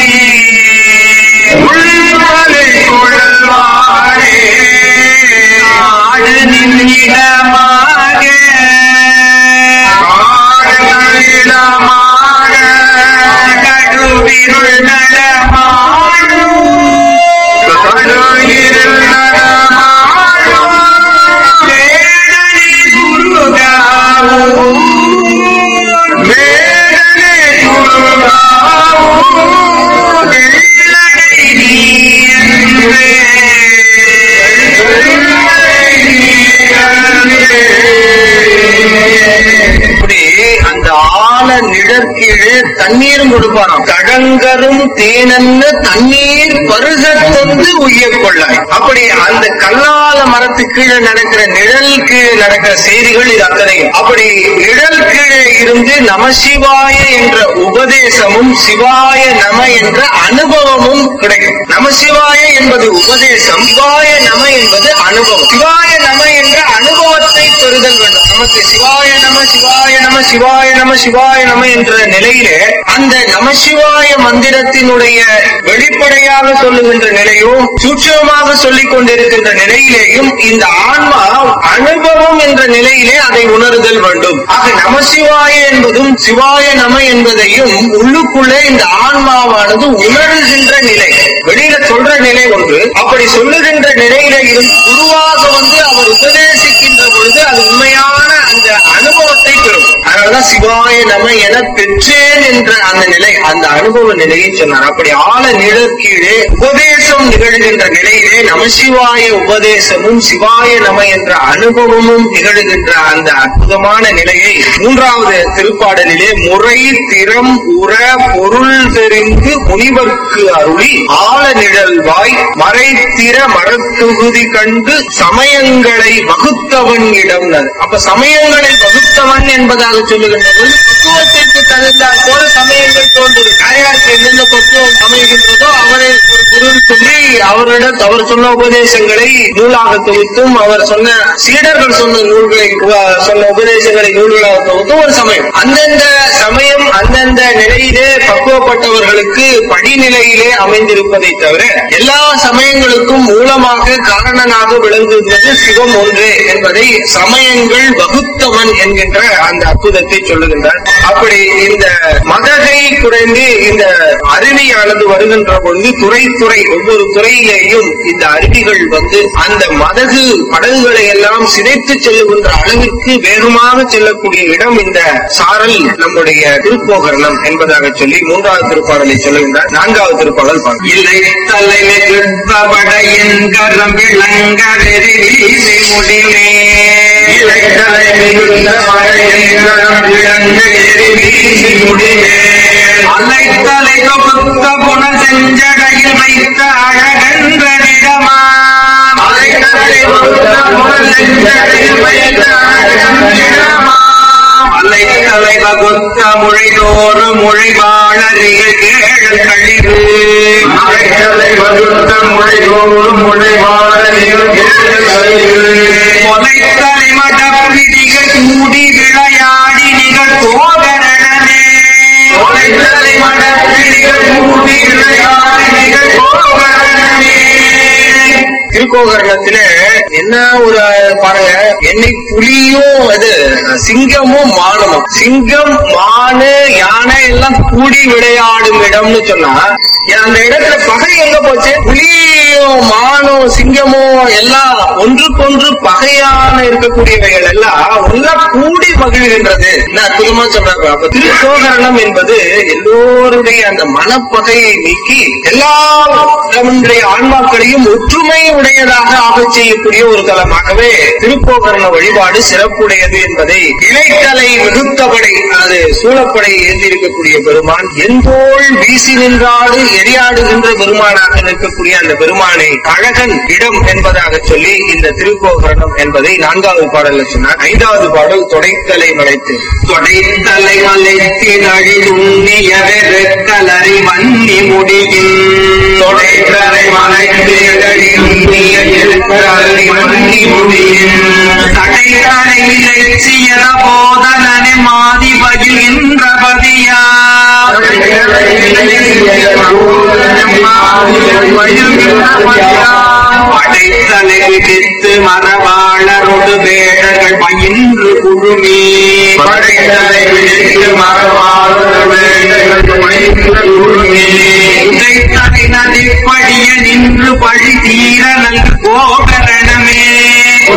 நிழற்கீழே தண்ணீரும் கொடுப்பாராம் தடங்கரும் தேனன்னு தண்ணீர் பருக தொந்து உய்ய கொள்ளாய் அப்படி அந்த கல்லால மரத்து கீழே நடக்கிற நிழல் கீழே நடக்கிற செய்திகள் இது அத்தனையும் அப்படி நிழல் கீழே இருந்து நமசிவாய என்ற உபதேசமும் சிவாய நம என்ற அனுபவமும் கிடைக்கும் நமசிவாய என்பது உபதேசம் சிவாய நம என்பது அனுபவம் சிவாய நம என்ற அனுபவத்தை பெறுதல் வேண்டும் நமக்கு சிவாய நம சிவாய நம சிவாய நம சிவாய நம என்ற நிலையிலே அந்த நமசிவாய மந்திரத்தினுடைய வெளிப்படையாக சொல்லுகின்ற நிலையும் சூட்சமாக சொல்லிக் கொண்டிருக்கின்ற நிலையிலேயும் இந்த ஆன்மா அனுபவம் என்ற நிலையிலே அதை உணர்தல் வேண்டும் ஆக நமசிவாய என்பதும் சிவாய நம என்பதையும் உள்ளுக்குள்ளே இந்த ஆன்மாவானது உணர்கின்ற நிலை வெளியில சொல்ற நிலை ஒன்று அப்படி சொல்லுகின்ற நிலையில இருந்து குருவாக வந்து அவர் உபதேசிக்கின்ற பொழுது அது உண்மையான அந்த அனுபவத்தை பெறும் அதனாலதான் சிவாய நம என பெற்றேன் என்ற அந்த நிலை அந்த அனுபவ நிலையை சொன்னார் அப்படி ஆழ நிழற்கீழே உபதேசம் நிகழ்கின்ற நிலையிலே நமசிவாய உபதேசமும் சிவாய நம என்ற அனுபவமும் நிகழ்கின்ற அந்த அற்புதமான நிலையை மூன்றாவது திருப்பாடலிலே முறை திறம் உற பொருள் தெரிந்து முனிவர்க்கு அருளி ஆழ நிழல்வாய் மறைத்திற மரத்துகுதி கண்டு சமயங்களை வகுத்தவன் இடம் அப்ப சமயங்களை வகுத்தவன் என்பதாக சொல்லுகின்ற போது பக்குவத்திற்கு தகுந்தால் போல சமயங்கள் தோன்றுது யாருக்கு எந்தெந்த பக்குவம் அமைகின்றதோ அவரை ஒரு குரு சொல்லி அவரிடம் அவர் சொன்ன உபதேசங்களை நூலாக தொகுத்தும் அவர் சொன்ன சீடர்கள் சொன்ன நூல்களை உ- சொன்ன உபதேசங்களை நூல்களாக தொகுத்தும் ஒரு சமயம் அந்தந்த சமயம் அந்தந்த நிலையிலே பக்குவப்பட்டவர்களுக்கு படிநிலையிலே அமைந்திருப்பதை தவிர எல்லா சமயங்களுக்கும் மூலமாக காரணனாக விளங்குகிறது சிவம் ஒன்றே என்பதை சமயங்கள் வகுத்தவன் என்கின்ற அந்த அற்புதத்தை சொல்லுகின்றார் அப்படி இந்த மதகை குறைந்து இந்த அருவியானது வருகின்ற பொழுது துறை துறை ஒவ்வொரு துறையிலேயும் இந்த அருவிகள் வந்து அந்த மதகு படகுகளை எல்லாம் சிதைத்து செல்லுகின்ற அளவிற்கு வேகமாக செல்லக்கூடிய இடம் இந்த சாரல் நம்முடைய திருப்போகரணம் என்பதாக சொல்லி மூன்றாவது திருப்பாடலை சொல்லுகின்றார் நான்காவது திருப்பாடல் பார்க்கலாம். இல்லை தலைமை கிருப்பபட என்கரம் விளங்க வெறி வீசி முடிமே இலை தலைமை கிருப்பபட என்கரம் விளங்க வெறி வீசி முடிமே அலைத்தலை தொகுத்த குண செஞ்சடையில் வைத்த அழகென்ற நிறமா அலைத்தலை தொகுத்த குண செஞ்சடையில் வைத்த அழகென்ற நிறமா அலைத்தலை வகுத்த மொழிதோறு மொழி வாழறிகள் கேழல் கழிவு அலைத்தலை வகுத்த மொழிதோறு மொழி வாழறிகள் கேழல் கழிவு கொலைத்தலை மடப்பிடிகள் கூடி விளையாடி நிகழ் கோகரணமே கொலைத்தலை மடப்பிடிகள் கூடி விளையாடி நிகழ் கோகரணமே திருக்கோகரணத்துல என்ன ஒரு பாருங்க என்னை புலியும் அது சிங்கமும் மானும் சிங்கம் மானு யானை எல்லாம் கூடி விளையாடும் இடம்னு சொன்னா அந்த இடத்துல பகை எங்க போச்சு புலியும் மானும் சிங்கமும் எல்லாம் ஒன்றுக்கொன்று பகையான இருக்கக்கூடியவைகள் எல்லாம் ஒன்னா கூடி மகிழ்கின்றது என்ன அற்புதமா சொல்றாங்க அப்ப திருக்கோகரணம் என்பது எல்லோருடைய அந்த மனப்பகையை நீக்கி எல்லா நம்முடைய ஆன்மாக்களையும் ஒற்றுமை உடையதாக ஆகச் செய்யக்கூடிய ஒரு தலமாகவே திருப்போகரண வழிபாடு சிறப்புடையது என்பதை இலைத்தலை மிகுத்தபடை அது சூழப்படை ஏந்திருக்கக்கூடிய பெருமான் எந்தோள் வீசி நின்றாடு எரியாடுகின்ற பெருமானாக நிற்கக்கூடிய அந்த பெருமானை அழகன் இடம் என்பதாக சொல்லி இந்த திருப்போகரணம் என்பதை நான்காவது பாடல்ல சொன்னார் ஐந்தாவது பாடல் தொடைத்தலை மலைத்து தொடைத்தலை மலைத்தின் அழிதுண்ணிய வெறுக்கலறி மன்னி முடியின் தொடைத்தலை மலைத்தின் அழிதுண்ணிய வெறுக்கலறி மன்னி முடியின் தடைத்தலை இலட்சியத போதனனை மாதி பகிர்கின்ற பதியா படைத்தலை விதித்து மரபாளரோடு வேடர்கள் பயின்று குழுமி படைத்தலை விதித்து மரபாளரோடு வேடர்கள் பயின்று குழுமி உதைத்தலை நதிப்படிய நின்று பழி தீர நல் கோகரணமே உடைத்தலை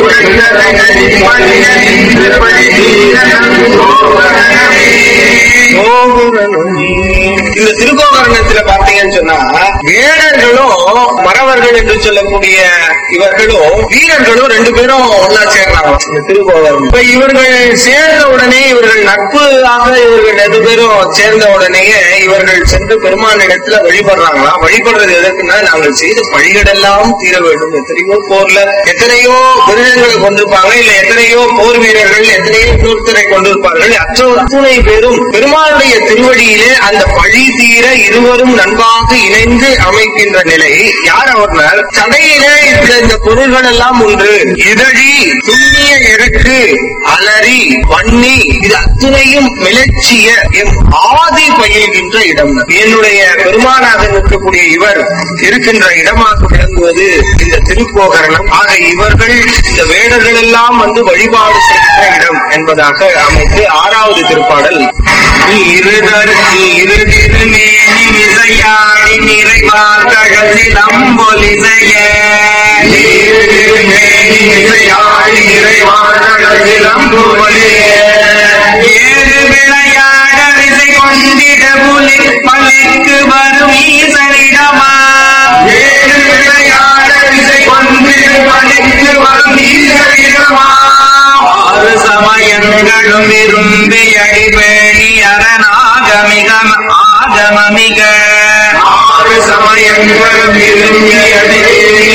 இந்த திருக்கோகரணத்துல பாத்தீங்கன்னு சொன்னா வேடர்களும் மறவர்கள் என்று சொல்லக்கூடிய இவர்களும் வீரர்களும் ரெண்டு பேரும் ஒன்னா சேர்றாங்க இந்த திருக்கோகரணம் இப்ப இவர்கள் சேர்ந்த உடனே இவர்கள் நட்புயாக இவர்கள் ரெண்டு பேரும் சேர்ந்த உடனேயே இவர்கள் சென்று பெருமான் இடத்துல வழிபடுறாங்களா வழிபடுறது எதற்குன்னா நாங்கள் செய்த பழிகளெல்லாம் தீர வேண்டும் எத்தனையோ போர்ல எத்தனையோ விருதங்களை கொண்டிருப்பாங்க இல்ல எத்தனையோ போர் வீரர்கள் எத்தனையோ போர்த்தரை கொண்டிருப்பார்கள் அற்ற அத்துணை பேரும் பெருமானுடைய திருவடியிலே அந்த பழி தீர இருவரும் நன்பாக இணைந்து அமைக்கின்ற நிலை யார் அவர்னால் சடையிலே இந்த இந்த பொருள்கள் எல்லாம் உண்டு இதழி துண்ணிய இறக்கு அலறி வன்னி இது அத்துணையும் மிளச்சிய எம் ஆதி பயில்கின்ற இடம் என்னுடைய பெருமானாக இருக்கக்கூடிய இவர் இருக்கின்ற இடமாக விளங்குவது இந்த திருக்கோகரணம் ஆக இவர்கள் இந்த வேடர்கள் எல்லாம் வந்து வழிபாடு செய்கின்ற இடம் என்பதாக அமைத்து ஆறாவது திருப்பாடல் இருதற் இருதிருமேனி விசையாடி நிறைவார்கழசி நம்பொலிசைய இருதிருமேனி விசையாடி நிறைவார்கழசி நம்பொலிய ஏறு விளையாட விசை கொண்டிட புலி பலிக்கு வரும் ஈசனிடமா ஏறு விளையாட விசை கொண்டிட பலிக்கு வரும் ஈசனிடமா ஆறு சமயங்களும் விரும்பி அடிபேணி அரணாகமிகம் ஆகமமிக ஆறு சமயங்களும் விரும்பி அடிபேணி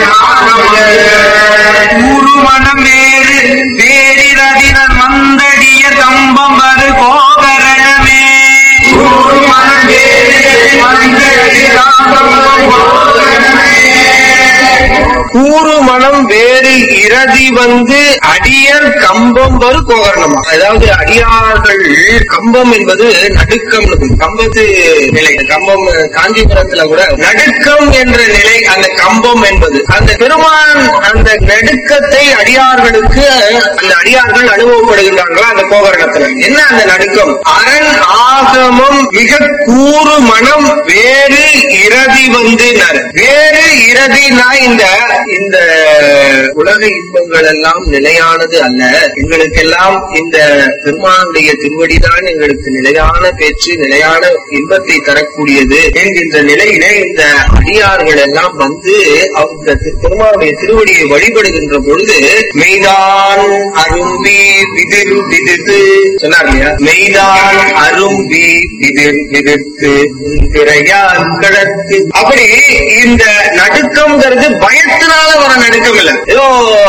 கூறு மனம் வேறு வேறிரதினர் மந்தடிய கம்பம் வரு கோகரணமே கூறு மனம் வேறு மந்தடிய கம்பம் கூறு மனம் வேறு இரதி வந்து அடியர் கம்பம் வரு கோகரணமா அதாவது அடியார்கள் கம்பம் என்பது நடுக்கம் கம்பத்து நிலை கம்பம் காஞ்சிபுரத்துல கூட நடுக்கம் என்ற நிலை அந்த கம்பம் என்பது அந்த பெருமான் அந்த நடுக்கத்தை அடியார்களுக்கு அந்த அடியார்கள் அனுபவப்படுகின்றார்களா அந்த கோகரணத்துல என்ன அந்த நடுக்கம் அரண் ஆகமம் மிக கூறு மனம் வேறு இரதி வந்து வேறு இரதினா இந்த இந்த உலக இன்பங்கள் எல்லாம் நிலையானது அல்ல எங்களுக்கெல்லாம் இந்த பெருமானுடைய திருவடிதான் எங்களுக்கு நிலையான பேச்சு நிலையான இன்பத்தை தரக்கூடியது என்கின்ற நிலையில இந்த அடியார்கள் எல்லாம் வந்து அவங்க திரு- பெருமானுடைய திருவடியை வழிபடுகின்ற பொழுது மெய்தான் அரும்பி விதிர் விதிர்த்து சொன்னார் இல்லையா மெய்தான் அரும்பி விதிர் விதிர்த்து திரையான் கிடக்கு அப்படி இந்த நடுக்கம்ங்கிறது பயத்தினால வர நடுக்கம் இல்ல ஏதோ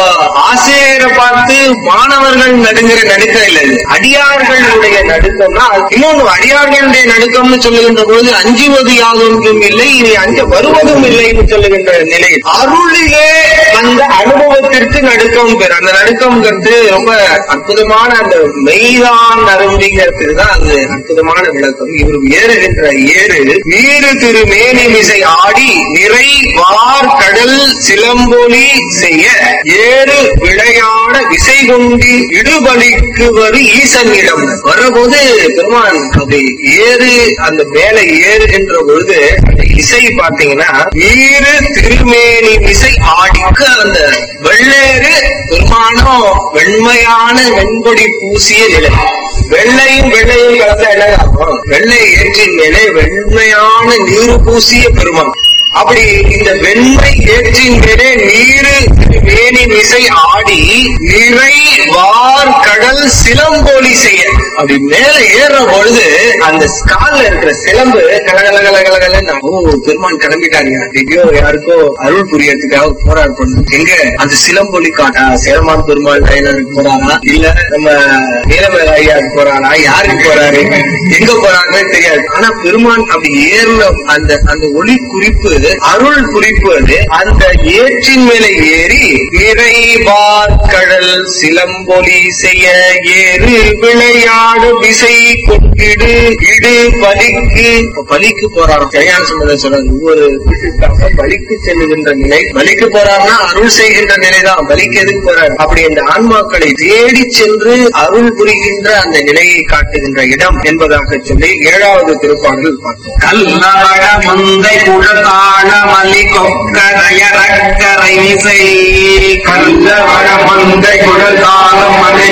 ஆசிரியரை பார்த்து மாணவர்கள் நடுங்கிற நடுக்கம் இல்ல இது அடியார்களுடைய நடுக்கம்னா இன்னொன்னு அடியார்களுடைய நடுக்கம்னு சொல்லுகின்ற பொழுது அஞ்சுவது யாதொன்றும் இல்லை இனி அஞ்ச வருவதும் இல்லைன்னு சொல்லுகின்ற நிலை அருளிலே அந்த அனுபவத்திற்கு நடுக்கம் பெற அந்த நடுக்கம்ங்கிறது ரொம்ப அற்புதமான அந்த மெய்தான் அரும்பிங்கிறதுக்கு தான் அது அற்புதமான விளக்கம் இவர் ஏறுகின்ற ஏறு நீரு திரு மேனி மிசை ஆடி நிறை வார் கடல் சிலம்பொலி செய்ய ஏறு விளையாட விசை கொண்டு இடுபலிக்கு வரு ஈசனிடம் வரபோது பெருமான் அப்படி ஏறு அந்த மேல ஏறுகின்ற பொழுது அந்த இசை பாத்தீங்கன்னா நீரு திருமேனி இசை ஆடிக்கு அந்த வெள்ளேறு பெருமானம் வெண்மையான வெண்பொடி பூசிய நிலை வெள்ளையும் வெள்ளையும் கலந்த என்னதான் வெள்ளை ஏற்றின் மேலே வெண்மையான நீரு பூசிய பெருமான் அப்படி இந்த வெண்மை ஏற்றின் மேலே நீரு மேனி மிசை ஆடி நிறை வார் கடல் சிலம்போலி செய்ய அப்படி மேல ஏறுற பொழுது அந்த கால்ல இருக்கிற சிலம்பு கலகல கலகலகல ஓ பெருமான் கிளம்பிட்டாங்க எங்கேயோ யாருக்கோ அருள் புரியறதுக்காக போராடு பண்ணு எங்க அந்த சிலம்பொலி காட்டா சேரமான் பெருமாள் டைலருக்கு போறாரா இல்ல நம்ம நீலமேல ஐயாவுக்கு போறாரா யாருக்கு போறாரு எங்க போறாருன்னு தெரியாது ஆனா பெருமான் அப்படி ஏறின அந்த அந்த ஒளி குறிப்பு அருள் குறிப்பு அது அந்த ஏற்றின் மேல ஏறி நிறைவார் கடல் சிலம்பொலி செய்ய ஏறு விளையாடு விசை கொண்டிடு இடு பலிக்கு இப்ப பலிக்கு போறாராம் கல்யாண சம்பந்தம் சொல்றாங்க ஒவ்வொரு வீட்டுக்காக பலிக்கு செல்லுகின்ற நிலை பலிக்கு போறாருன்னா அருள் செய்கின்ற நிலைதான் பலிக்கு எதுக்கு போறாரு அப்படி இந்த ஆன்மாக்களை தேடி சென்று அருள் புரிகின்ற அந்த நிலையை காட்டுகின்ற இடம் என்பதாக சொல்லி ஏழாவது திருப்பாடல் பார்த்தோம் கல்லாட முந்தை குடத்தாழ மலி கொக்கரைய ரக்கரை மிசை கல்ல வர மந்தை குடல் தாளம் மலை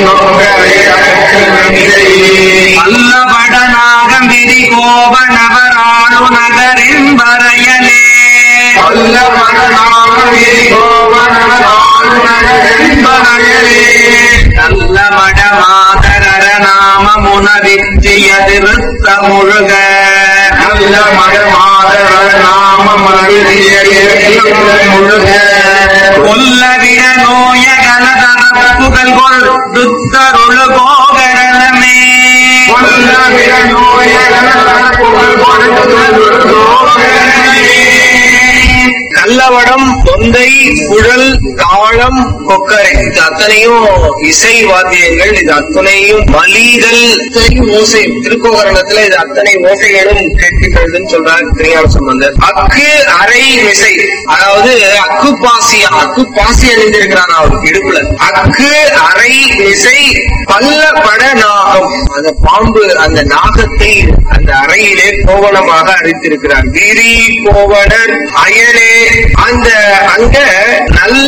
அல்லபட நாகம் விரி கோப நகராளு நகரின் வரையலே அல்லபட நாகம் விரி கோப நகராளு நகரின் வரையலே நல்லமட மாதரர நாம முனவித்தியது விருத்த முழுக நல்ல மட மாதரர நாம முழுக கொல்லவிட நோய கலதரப்புகள் கொள் துத்தருளு கோகரணமே கொல்லவிட நோய கலதரப்புகள் கொள் கல்லவடம் தொந்தை குழல் தாளம் கொக்கரை இது அத்தனையும் இசை வாத்தியங்கள் இது அத்தனையும் மலிதல் இத்தனையும் ஓசை திருக்கோகரணத்துல இது அத்தனை ஓசைகளும் கேட்கின்றதுன்னு சொல்றாரு திருஞான சம்பந்தர் அக்கு அரை மிசை அதாவது அக்கு பாசியா அக்கு பாசி அணிந்திருக்கிறான் அவர் இடுப்புல அக்கு அரை மிசை பல்ல பட நாகம் அந்த பாம்பு அந்த நாகத்தை அந்த அறையிலே கோவணமாக அழித்திருக்கிறார் விரி கோவணர் அயலே அந்த அங்க நல்ல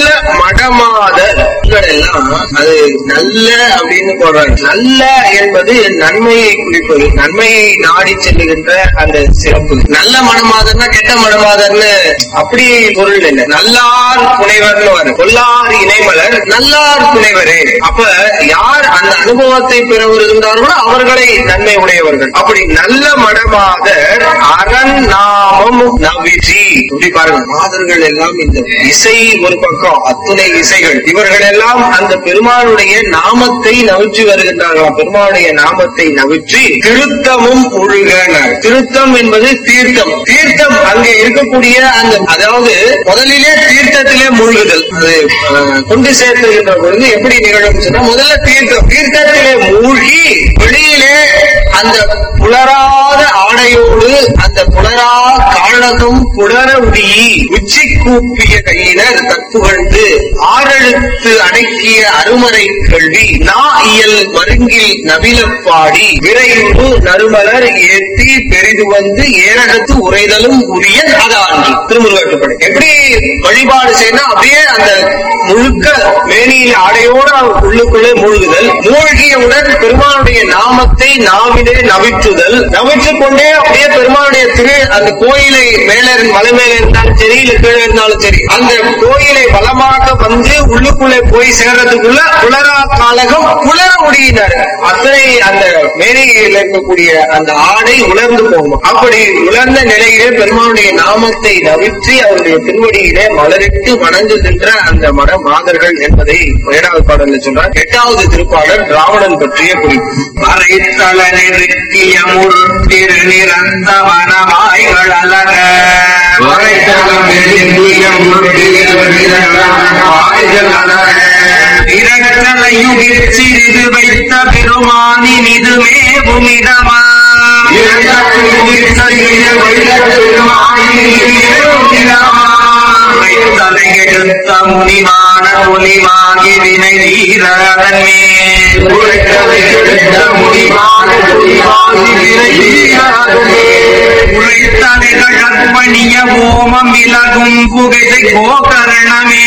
மடமாத எல்லாம் அது நல்ல அப்படின்னு போடுறாங்க நல்ல என்பது நன்மையை குறிப்பது நன்மையை நாடி செல்லுகின்ற அந்த சிறப்பு நல்ல மடமாதர்னா கெட்ட மடமாதர்னு அப்படி பொருள் இல்லை நல்லார் புனைவர்னு வரும் கொல்லார் இணைமலர் நல்லார் புனைவரே அப்ப யார் அந்த அனுபவத்தை பெறவர் இருந்தார்களோ அவர்களை நன்மை உடையவர்கள் அப்படி நல்ல மடமாதர் அரண் நாமம் நவிசி இப்படி பாருங்க மாதர்கள் எல்லாம் இந்த இசை ஒரு பக்கம் அத்துணை இசைகள் இவர்கள் எல்லாம் அந்த பெருமானுடைய நாமத்தை நவிற்றி வருகின்றார்களாம் பெருமானுடைய நாமத்தை நவிற்றி திருத்தமும் முழுகனர் திருத்தம் என்பது தீர்த்தம் தீர்த்தம் அங்கே இருக்கக்கூடிய அந்த அதாவது முதலிலே தீர்த்தத்திலே மூழ்குதல் அது அஹ், கொண்டு சேர்த்துகின்ற பொழுது எப்படி நிகழும் சொன்னா முதல்ல தீர்த்தம் தீர்த்தத்திலே மூழ்கி வெளியிலே அந்த புலராத ஆடையோடு அந்த புலரா காழகம் புலர உடியி உச்சி கூப்பிய கையினர் தற்புகழ்ந்து ஆறெழுத்து அடக்கிய அருமறை கல்வி நா இயல் மருங்கில் நவிலப்பாடி விரைந்து நறுமலர் ஏத்தி பெரிது வந்து ஏரகத்து உரைதலும் உரிய அதான்று திருமுருகாட்டுப்படை எப்படி வழிபாடு செய்யணும் அப்படியே அந்த முழுக்க மேனியில் ஆடையோட உள்ளுக்குள்ளே மூழ்குதல் மூழ்கியவுடன் பெருமானுடைய நாமத்தை நாவிலே நவிற்றுதல் நவிற்றுக் கொண்டே அப்படியே பெருமானுடைய திரு அந்த கோயிலை மேல இருந்து- மலை மேல இருந்தாலும் சரி இல்ல கீழே இருந்தாலும் சரி அந்த கோயிலை பலமாக வந்து உள்ளுக்குள்ளே போய் சேர்றதுக்குள்ள புலரா காலகம் புலர முடியினர் அத்தனை அந்த மேனியில் இருக்கக்கூடிய அந்த ஆடை உலர்ந்து போகும் அப்படி உலர்ந்த நிலையிலே பெருமானுடைய நாமத்தை நவிற்றி அவருடைய திருவடியிலே மலரிட்டு வணங்குகின்ற அந்த மட மாதர்கள் என்பதை ஏழாவது பாடலில் சொல்றார் எட்டாவது திருப்பாடல் ராவணன் பற்றிய குறிப்பு மறைத்தல நிறுத்திய முருத்திரு நிறந்த வனவாய்கள் அலக மறைத்தலம் நிறுத்திய முருத்திரு நிறந்த வனவாய்கள் அலக இரண்டலையுகிர் சிறிது வைத்த பெருமானின் இது மேவுமிடமா வைத்தலை எடுத்த முனிவான ஒலிவாகி வினை வீரதன் மேல் உழைத்தலைகள் அர்ப்பணிய ஓமம் விலகும் புகைதை கோகரணமே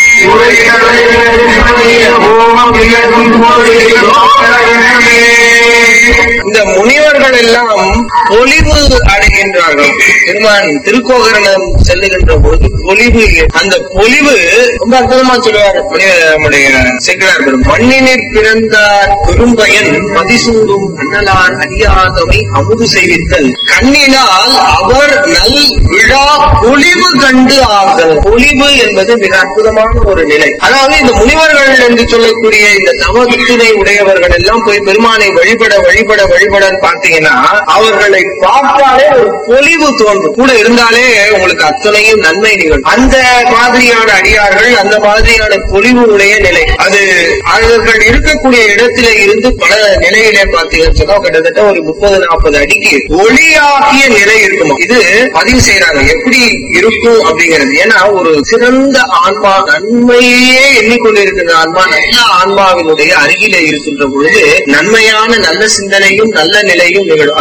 இந்த முனிவர்கள் எல்லாம் பொலிவு அடைகின்றார்கள் பெருமான் திருக்கோகரணம் செல்லுகின்ற போது பொலிவு அந்த பொலிவு ரொம்ப அற்புதமா சொல்லுவார் முனிவர் நம்முடைய சேக்கிழார் பெரும் மண்ணினிற் பிறந்தார் பெரும்பயன் மதிசூடும் அண்ணலார் அறியாதவை அமுது செய்வித்தல் கண்ணினால் அவர் நல் விழா பொலிவு கண்டு ஆகல் பொலிவு என்பது மிக அற்புதமான ஒரு நிலை அதாவது இந்த முனிவர்கள் என்று சொல்லக்கூடிய இந்த தவத்தினை உடையவர்கள் எல்லாம் போய் பெருமானை வழிபட வழிபட வழிபட பார்த்தீங்கன்னா அவர்களை பார்த்தாலே ஒரு பொலிவு தோன்றும் கூட இருந்தாலே உங்களுக்கு அத்தனையும் நன்மை நிகழும் அந்த மாதிரியான அடியார்கள் அந்த மாதிரியான பொலிவு உடைய நிலை அது அவர்கள் இருக்கக்கூடிய இடத்தில இருந்து பல நிலையிலே பார்த்தீங்கன்னு சொன்னா கிட்டத்தட்ட ஒரு முப்பது நாற்பது அடிக்கு ஒளியாகிய நிலை இருக்குமா இது பதிவு செய்யறாங்க எப்படி இருக்கும் அப்படிங்கிறது ஏன்னா ஒரு சிறந்த ஆன்மா நன்மையே எண்ணிக்கொண்டிருக்கின்ற ஆன்மா நல்ல ஆன்மாவினுடைய அருகிலே இருக்கின்ற பொழுது நன்மையான நல்ல சிந்தனையும் நல்ல நிலையும் நிகழும் அதாவது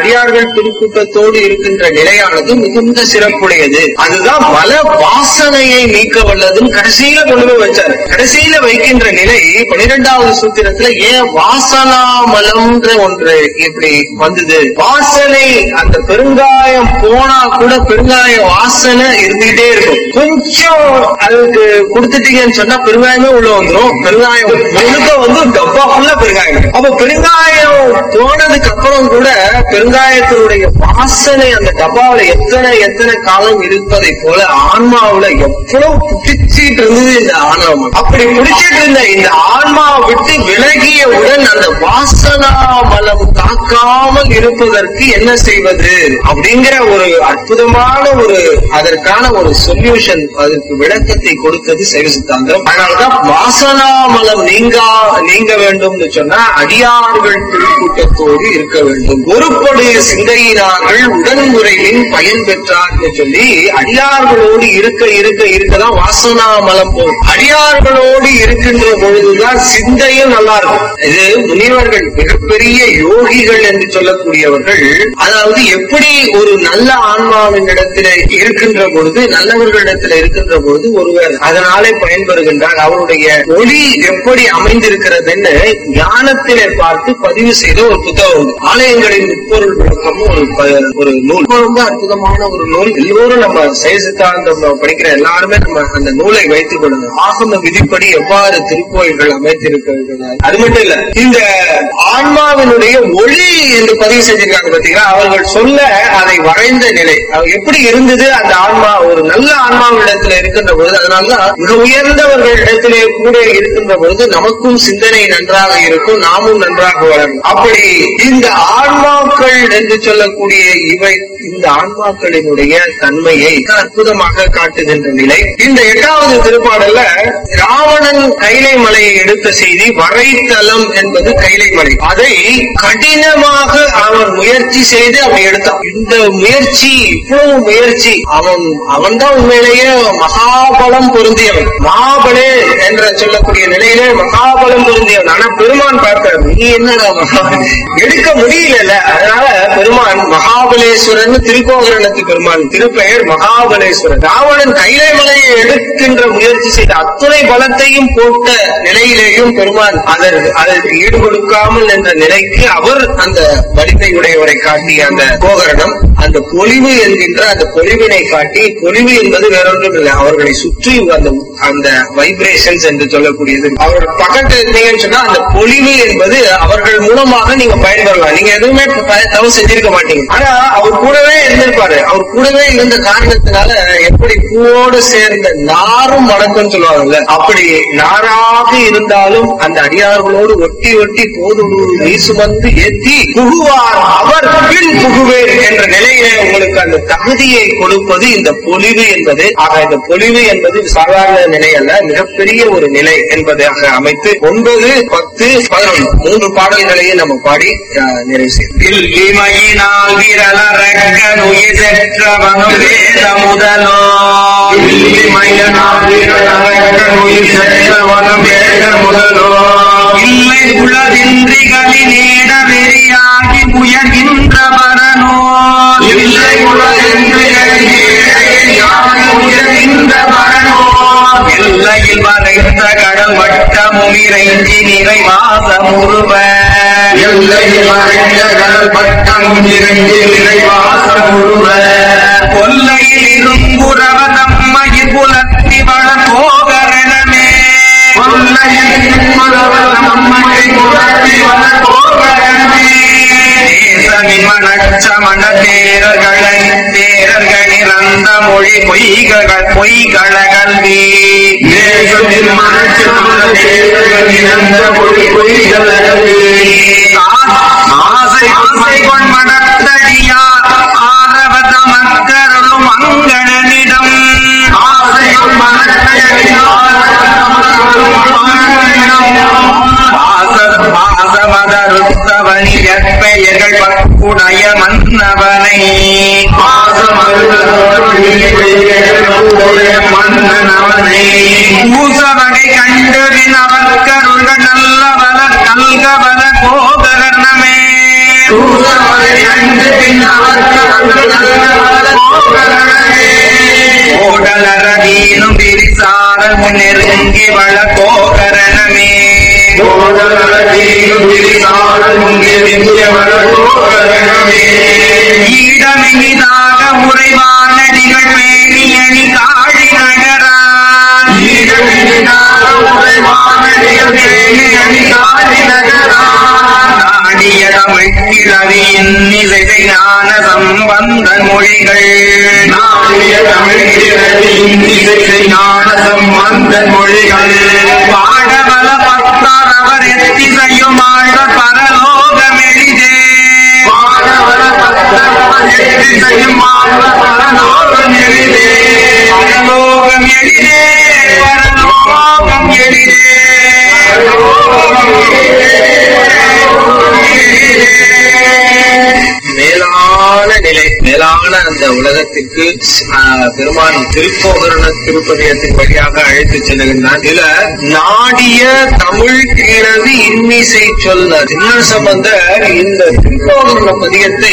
அடியார்கள் திருக்கூட்டத்தோடு இருக்கின்ற நிலையானது மிகுந்த சிறப்புடையது அதுதான் மல வாசனையை நீக்க வல்லதுன்னு கடைசியில கொண்டு போய் வச்சார் கடைசியில வைக்கின்ற நிலை பனிரெண்டாவது சூத்திரத்துல ஏன் வாசனாமலம்ன்ற ஒன்று இப்படி வந்தது வாசனை அந்த பெருங்காயம் போனா கூட பெருங்காய வாசனை இருந்துகிட்டே இருக்கும் கொஞ்சம் அதுக்கு கொடுத்துட்டீங்கன்னு சொன்னா பெருங்காயமே உள்ள வந்துரும் பெருங்காயம் முழுக்க வந்து டப்பா ஃபுல்லா பெருங்காயம் அப்ப பெருங்காயம் போனதுக்கு அப்புறம் கூட பெருங்காயத்தினுடைய வாசனை அந்த டப்பாவுல எத்தனை எத்தனை காலம் இருப்பதை போல ஆன்மாவுல எவ்வளவு பிடிச்சிட்டு இருந்தது இந்த ஆணவம் அப்படி பிடிச்சிட்டு இருந்த இந்த ஆன்மாவை விட்டு விலகியவுடன் அந்த வாசனா மலம் தாக்காமல் இருப்பதற்கு என்ன செய்வது அப்படிங்கிற ஒரு அற்புதமான ஒரு அதற்கான ஒரு சொல்யூஷன் அதற்கு விளக்கத்தை கொடுத்தது சைவ சித்தாந்தம் அதனாலதான் வாசனா மலம் நீங்கா நீங்க வேண்டும்னு சொன்னா அடியார்கள் திருக்கூட்டத்தோடு இருக்க வேண்டும் ஒருபடு சிந்தையினார்கள் உடன்முறையின் பயன் பெற்றார்னு சொல்லி அடியார்களோடு இருக்க இருக்க இருக்கதான் வாசனா மலம் போகும் அடியார்களோடு இருக்கின்ற பொழுதுதான் சிந்தையும் நல்லா இருக்கும் இது முனிவர்கள் மிகப்பெரிய யோகிகள் என்று சொல்லக்கூடியவர்கள் அதாவது எப்படி ஒரு நல்ல ஆன்மாவின் இடத்துல இருக்கின்ற பொழுது நல்லவர்களிடத்துல இருக்கின்ற பொழுது ஒருவர் அதனாலே பயன்பெறுகின்றார் அவருடைய ஒளி எப்படி அமைந்திருக்கிறதுன்னு ஞானத்திலே பார்த்து பதிவு செய்த ஒரு புத்தகம் உண்டு. ஆலயங்களின் முப்பொருள் விளக்கமும் ஒரு ப- ஒரு நூல் ரொம்ப ரொம்ப அற்புதமான ஒரு நூல் எல்லோரும் நம்ம சைவ சித்தாந்தம் நம்ம படிக்கிற எல்லாருமே நம்ம அந்த நூலை வைத்துக் கொள்ளணும் ஆகம விதிப்படி எவ்வாறு திருக்கோயில்கள் அமைத்திருக்கிறது அது மட்டும் இல்ல இந்த ஆன்மாவினுடைய ஒளி என்று பதிவு செஞ்சிருக்காங்க பாத்தீங்களா அவர்கள் சொல்ல அதை வரைந்த நிலை அது எப்படி இருந்தது அந்த ஆன்மா ஒரு நல்ல ஆன்மாவிடத்துல இருக்கின்ற பொழுது அதனாலதான் மிக உயர்ந்தவர்கள் இடத்திலே கூட இருக்கின்ற பொழுது நமக்கும் சிந்தனை நன்றாக இருக்கும் நாமும் நன்றாக வளரும் அப்படி இந்த ஆன்மாக்கள் என்று சொல்லக்கூடிய இவை இந்த ஆன்மாக்களினுடைய தன்மையை அற்புதமாக காட்டுகின்ற நிலை இந்த எட்டாவது திருப்பாடல்ல ராவணன் கைலை மலையை எடுத்த செய்தி வரைத்தலம் என்பது கைலை மலை அதை கடினமாக அவன் முயற்சி செய்து அவன் எடுத்தான் இந்த முயற்சி இவ்வளவு முயற்சி அவன் அவன் தான் உண்மையிலேயே மகாபலம் பொருந்தியவன் மகாபலே என்ற சொல்லக்கூடிய நிலையிலே மகாபலம் பொருந்தியவன் ஆனா பெருமான் பார்த்தார் நீ என்னடா மகா எடுக்க முடியல அதனால பெருமான் மகாபலேஸ்வரன் திருக்கோகரணத்து பெருமான் திருப்பெயர் மகாபலேஸ்வரன் ராவணன் கைலை மலையை எடுக்கின்ற முயற்சி செய்த அத்துணை பலத்தையும் போட்ட நிலையிலேயும் பெருமான் அதற்கு அதற்கு ஈடு கொடுக்காமல் என்ற நிலைக்கு அவர் அந்த வலிமை உடையவரை காட்டிய அந்த கோகரணம் அந்த பொலிவு என்கின்ற அந்த பொலிவினை காட்டி பொலிவு என்பது வேறொன்றும் இல்லை அவர்களை சுற்றி அந்த அந்த வைப்ரேஷன்ஸ் என்று சொல்லக்கூடியது அவர் பக்கத்துல இருந்தீங்கன்னு சொன்னா அந்த பொலிவு என்பது அவர்கள் மூலமாக நீங்க பயன்பெறலாம் நீங்க எதுவுமே ப- தவறு செஞ்சிருக்க மாட்டீங்க ஆனா அவர் கூடவே இருந்திருப்பாரு அவர் கூடவே இருந்த காரணத்தினால எப்படி பூவோடு சேர்ந்த நாரும் வணக்கம் சொல்லுவாங்கல்ல அப்படி நாராக இருந்தாலும் அந்த அடியார்களோடு ஒட்டி ஒட்டி போதுடு நீர் சுமந்து ஏத்தி புகுவார் அவர் பின் புகுவேர் என்ற நிலையில உங்களுக்கு அந்த தகுதியை கொடுப்பது இந்த பொலிவு என்பது ஆக இந்த பொலிவு என்பது சாதாரண நிலை அல்ல மிகப்பெரிய ஒரு நிலை என்பதாக அமைத்து ஒன்பது பத்து பதினொன்று மூன்று பாடல்களையும் நம்ம பாடி அஹ், நிறைவு செய்யும் வில்லிமையினால் விரலறக்க நுயிர் செற்றவனும் வேத முதலோ வில்லிமையினால் விரலறக்க நுயிர் செற்றவனும் வேத முதலோ இல்லை உளதின்றிகளி நேட வெறியாகி உயர்கின்ற பரனோ இல்லை உளதின்றிகளி நேட உயர்கின்ற பரனோ எல்லையில் மறைந்த கடல் வட்டமும் இறைஞ்சி நிறைவாசமுருவ எல்லையில் மறைந்த கடல் வட்டம் இறைஞ்சி நிறைவாசமுருவ கொல்லையில் இரும்புறவ நம்மையில் புலத்தி வள கோகரணமே கொல்லையில் இரும்புறவ நம்மையில் புலத்தி வள கோகரணமே தேசமின் மணச்சமண தேரர்களை தேரர்களில் அந்த மொழி பொய்கள் பொய்கள கல்வி தேசமின் மணச்சமண தேரர்களில் அந்த மொழி பொய்கள கல்வி ஆசை ஆசை கொண் மனத்தடியார் ஆரவத மக்களும் அங்கணனிடம் ஆசை கொண் பாசமதருத்தவனியற் பெயர்கள் பக்குடைய மன்னவனை மன்னவனை பூசவகை கண்டறின் அவர்கருள்கள் நல்லவல கல்கவல கோகரணமே தூதவரை அன்று பின் ஓடலரதீனும் விரிசார முன்னெருங்கி வள கோகரணமே ஈடமினிதாக உறைவான நிகழ்வேணி அணி காழி நகரான் நாடிய தமிழ் கிழவியின் இசை ஞான சம்பந்த மொழிகள் ஞான சம்பந்த மொழிகள் பாடவல பக்தார் அவர் எத்திசையும் ஆழ்ந்த பரலோகமெளிதே பாடவல பக்தார் எத்திசையும் ஆழ்ந்த பரலோகம் எளிதே பரலோகம் எளிதே பரலோகம் எளிதே மேலான நிலை மேலான அந்த உலகத்திற்கு ஆஹ், பெருமான் திருப்போகரண திருப்பதியத்தின் வழியாக அழைத்து செல்லுகின்றான் இதுல நாடிய தமிழ் கிழவி இன்னிசை சொல்ல சின்ன சம்பந்தர் இந்த திருப்போகரண பதியத்தை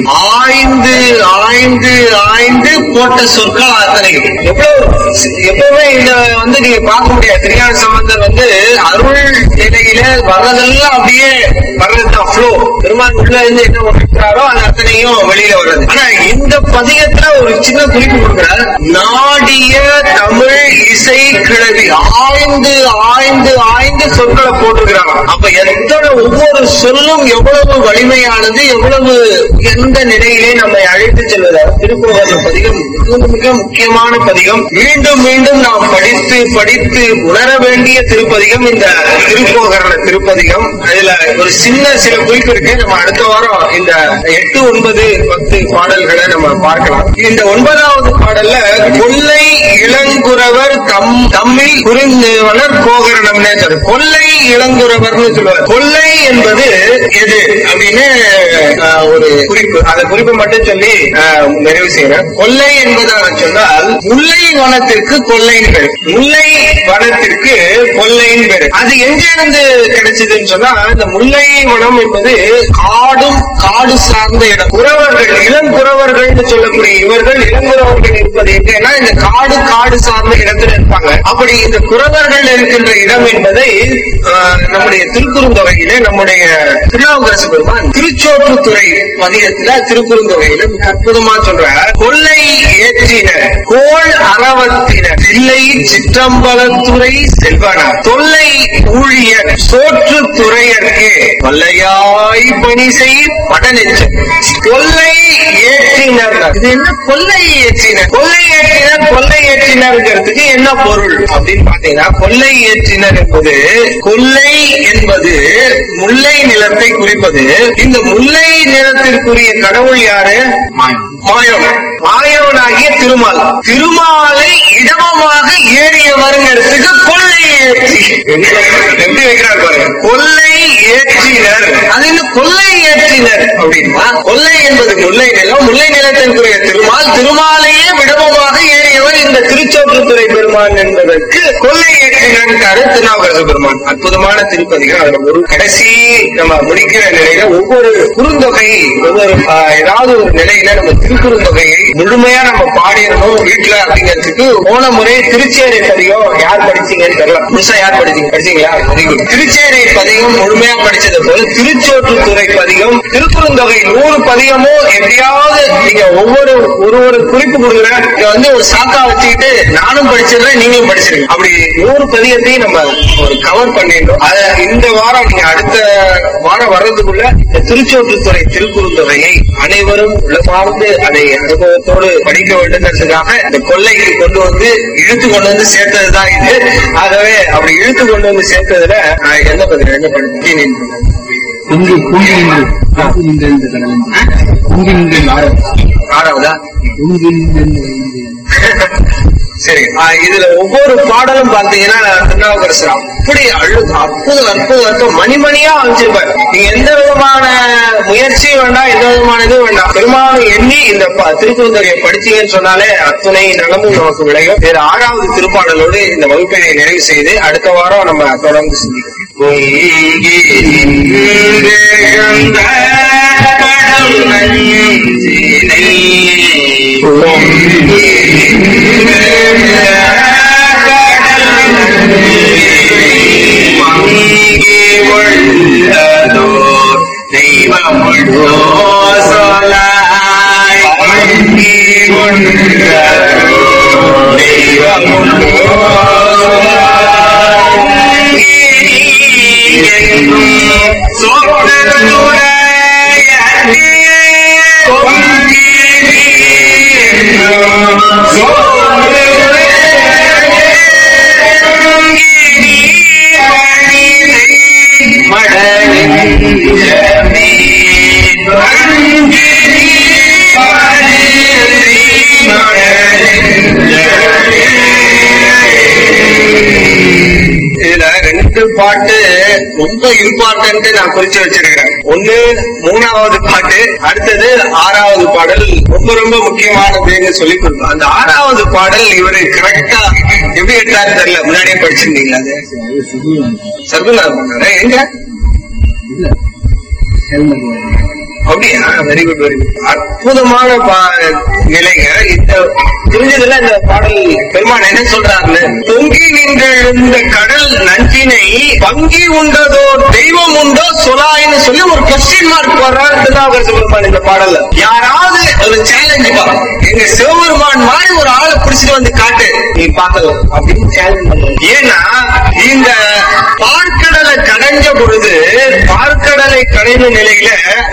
ஆய்ந்து ஆய்ந்து ஆய்ந்து போட்ட சொற்கள் அத்தனை எவ்வளவு எப்பவுமே இந்த வந்து நீங்க பார்க்க முடியாது திருஞான சம்பந்தர் வந்து அருள் நிலையில வர்றதெல்லாம் அப்படியே வர்றதுதான் ஃப்ளோ பெருமான் உள்ள இருந்து என்ன ஒன்றாரோ அது அத்தனையும் வெளியில வர்றது ஆனா இந்த பதிகத்துல ஒரு சின்ன குறிப்பு கொடுக்கிறார் நாடிய தமிழ் இசை கிழவி ஆய்ந்து ஆய்ந்து ஆய்ந்து சொற்களை போட்டிருக்கிறாங்க அப்ப எத்தனை ஒவ்வொரு சொல்லும் எவ்வளவு வலிமையானது எவ்வளவு எந்த நிலையிலே நம்மை அழைத்து செல்வதாக திருப்புவர பதிகம் மிக மிக முக்கியமான பதிகம் மீண்டும் மீண்டும் நாம் படித்து படித்து உணர வேண்டிய திருப்பதிகம் இந்த திருப்போகரண திருப்பதிகம் அதுல ஒரு சின்ன சில குறிப்பு இருக்கு நம்ம அடுத்த வாரம் இந்த எட்டு ஒன்பது பத்து பாடல்களை நம்ம பார்க்கலாம் இந்த ஒன்பதாவது பாடல்ல கொல்லை இளங்குறவர் தம் தம்மில் புரிந்தவனர் கோகரணம்னே சொல்லு கொல்லை இளங்குறவர்னு சொல்லுவார் கொல்லை என்பது எது அப்படின்னு ஆஹ், ஒரு குறிப்பு அந்த குறிப்பு மட்டும் சொல்லி ஆஹ், நிறைவு செய்யறேன் கொல்லை என்பதாக சொன்னால் முல்லை வனத்திற்கு கொல்லைன்னு பேரு முல்லை வனத்திற்கு கொல்லைன்னு பேரு அது எங்கிருந்து கிடைச்சதுன்னு சொன்னா இந்த முல்லை வனம் என்பது காடும் காடு சார்ந்த இடம் குறவர்கள் இளங்குறவர்கள்னு சொல்லக்கூடிய இவர்கள் இளங்குறவர்கள் இருப்பது எங்கன்னா இந்த காடு காடு சார்ந்த இடத்துல இருப்பாங்க அப்படி இந்த குறவர்கள் இருக்கின்ற இடம் என்பதை ஆஹ், நம்முடைய திருக்குறுந்தொகையில நம்முடைய திருநாவுக்கரசு பெருமான் திருச்சோற்றுத்துறை பதிகத்துல திருக்குறுந்தொகையில மிக அற்புதமா சொல்ற கொல்லை ஏற்றினர் கோள் அறவத்தினர் தில்லை சிற்றம்பலத்துறை செல்வனார் தொல்லை ஊழியர் சோற்று துறையர்க்கு வல்லையாய் பணி செய் படநெச்சம் கொல்லை ஏற்றினர் இது என்ன கொல்லை ஏற்றினர் கொல்லை ஏற்றினர் கொல்லை ஏற்றினர்ங்கிறதுக்கு என்ன பொருள் அப்படின்னு பாத்தீங்கன்னா கொல்லை ஏற்றினர் என்பது கொல்லை என்பது முல்லை நிலத்தை குறிப்பது இந்த முல்லை நிலத்திற்குரிய கடவுள் யாரு மாயம் மாயவனாகிய திருமால் திருமாலை இடமமாக ஏறியவருங்கிறதுக்கு கொல்லை ஏற்றி எப்படி வைக்கிறார் பாருங்க கொல்லை ஏற்றினர் அது என்ன கொல்லை ஏற்றினர் அப்படின்னா கொல்லை என்பது முல்லை நிலம் முல்லை நிலத்திற்குரிய திருமால் திருமாலையே விடமமாக ஏறியவர் இந்த திருச்சோற்றுத்துறை பெருமான் என்பதற்கு கொல்லை ஏற்றினாரு திருநாவுக்கரசு பெருமான் அற்புதமான திருப்பதிகள் அதுல ஒரு கடைசி நம்ம முடிக்கிற நிலையில ஒவ்வொரு குறுந்தொகை ஒவ்வொரு ஆஹ், ஏதாவது ஒரு நிலையில நம்ம திருக்குறுந்தொகையை முழுமையா நம்ம பாடிடணும் வீட்டுல அப்படிங்கிறதுக்கு போன முறை திருச்சேரி பதிகம் யார் படிச்சீங்கன்னு தெரியல புதுசா யார் படிச்சீங்க படிச்சீங்களா Very good. திருச்சேரி பதிகம் முழுமையா படிச்சது போல திருச்சோற்றுத்துறை பதிகம் திருக்குறுந்தொகை நூறு பதிகமும் எப்படியாவது நீங்க ஒவ்வொரு ஒரு ஒரு குறிப்பு கொடுக்குறேன் இங்க வந்து ஒரு சாக்கா வச்சுக்கிட்டு நானும் படிச்சிடுறேன் நீங்களும் படிச்சிருங்க அப்படி நூறு பதிகத்தையும் நம்ம ஒரு கவர் பண்ணிடணும் அத இந்த வாரம் நீங்க அடுத்த வாரம் வர்றதுக்குள்ள இந்த திருச்சோற்றுத்துறை திருக்குறுந்தொகையை அனைவரும் உள்ளமார்ந்து அதை அனுபவத்தோடு படிக்க வேண்டுங்கிறதுக்காக இந்த கொள்ளைக்கு கொண்டு வந்து இழுத்து கொண்டு வந்து சேர்த்ததுதான் இது ஆகவே அப்படி இழுத்து கொண்டு வந்து சேர்த்ததுல நான் என்ன பதில் என்ன பண்ணி குங்கி குங்கி நின்று காத்து நின்ற இந்த கடலில் குங்கி நின்று ஆரம் ஆறாவதா குங்கி நின்று சரி ஆஹ் இதுல ஒவ்வொரு பாடலும் பாத்தீங்கன்னா திருநாவுக்கரசர் அப்படி அழு அற்புதம் அற்புதம் அற்புதம் மணிமணியா அமைச்சிருப்பார் நீங்க எந்த விதமான முயற்சியும் வேண்டாம் எந்த விதமான இதுவும் வேண்டாம் பெரும்பாலும் எண்ணி இந்த ப- திருக்குறந்தொகையை படிச்சீங்கன்னு சொன்னாலே அத்துணை நலமும் நமக்கு விளையும் வேற ஆறாவது திருப்பாடலோடு இந்த வகுப்பினை நிறைவு செய்து அடுத்த வாரம் நம்ம தொடர்ந்து சிந்திக்கலாம் பொங்கி நின்றெழுந்த கடல் நஞ்சினை பொங்கி நின்றெழுந்த கடல் நஞ்சினை மங்கி உள்ளதோ தெய்வமுள்ளோ சொலாய் மங்கி உள்ளதோ தெய்வமுள்ளோ இதுல ரெண்டு பாட்டு ரொம்ப இம்பார்ட்டன்ட் நான் குறிச்சு வச்சிருக்கிறேன் ஒண்ணு மூணாவது பாட்டு அடுத்தது ஆறாவது பாடல் ரொம்ப ரொம்ப முக்கியமானதுன்னு சொல்லி கொடுப்போம் அந்த ஆறாவது பாடல் இவரு கரெக்டா எப்படி எடுத்தாரு தெரியல முன்னாடியே படிச்சிருந்தீங்களா அது அது சுகுமார் சர்வநாத் பண்ணாரா எங்க இல்ல ஹெல்மெட் அப்படியா வெரி குட் வெரி குட் அற்புதமான பா- நிலைங்க இந்த புரிஞ்சதுல இந்த பாடல் பெருமான் என்ன சொல்றாருன்னு பொங்கி நின்ற இந்த கடல் நஞ்சினை பங்கி உண்டதோ தெய்வம் உண்டோ சொலாயின்னு சொல்லி ஒரு கொஸ்டின் மார்க் போடுறாரு திருநாவுக்கரசு பெருமான் இந்த பாடல்ல யாராவது ஒரு சேலஞ்ச் பா எங்க சிவபெருமான் மாதிரி ஒரு ஆளை பிடிச்சிட்டு வந்து காட்டு நீ பார்க்கலாம் அப்படின்னு சேலஞ்ச் பண்ணுவோம் ஏன்னா இந்த பார்க்கடலை கடைஞ்ச பொழுது பார்க்கடலை கடைந்த நிலையில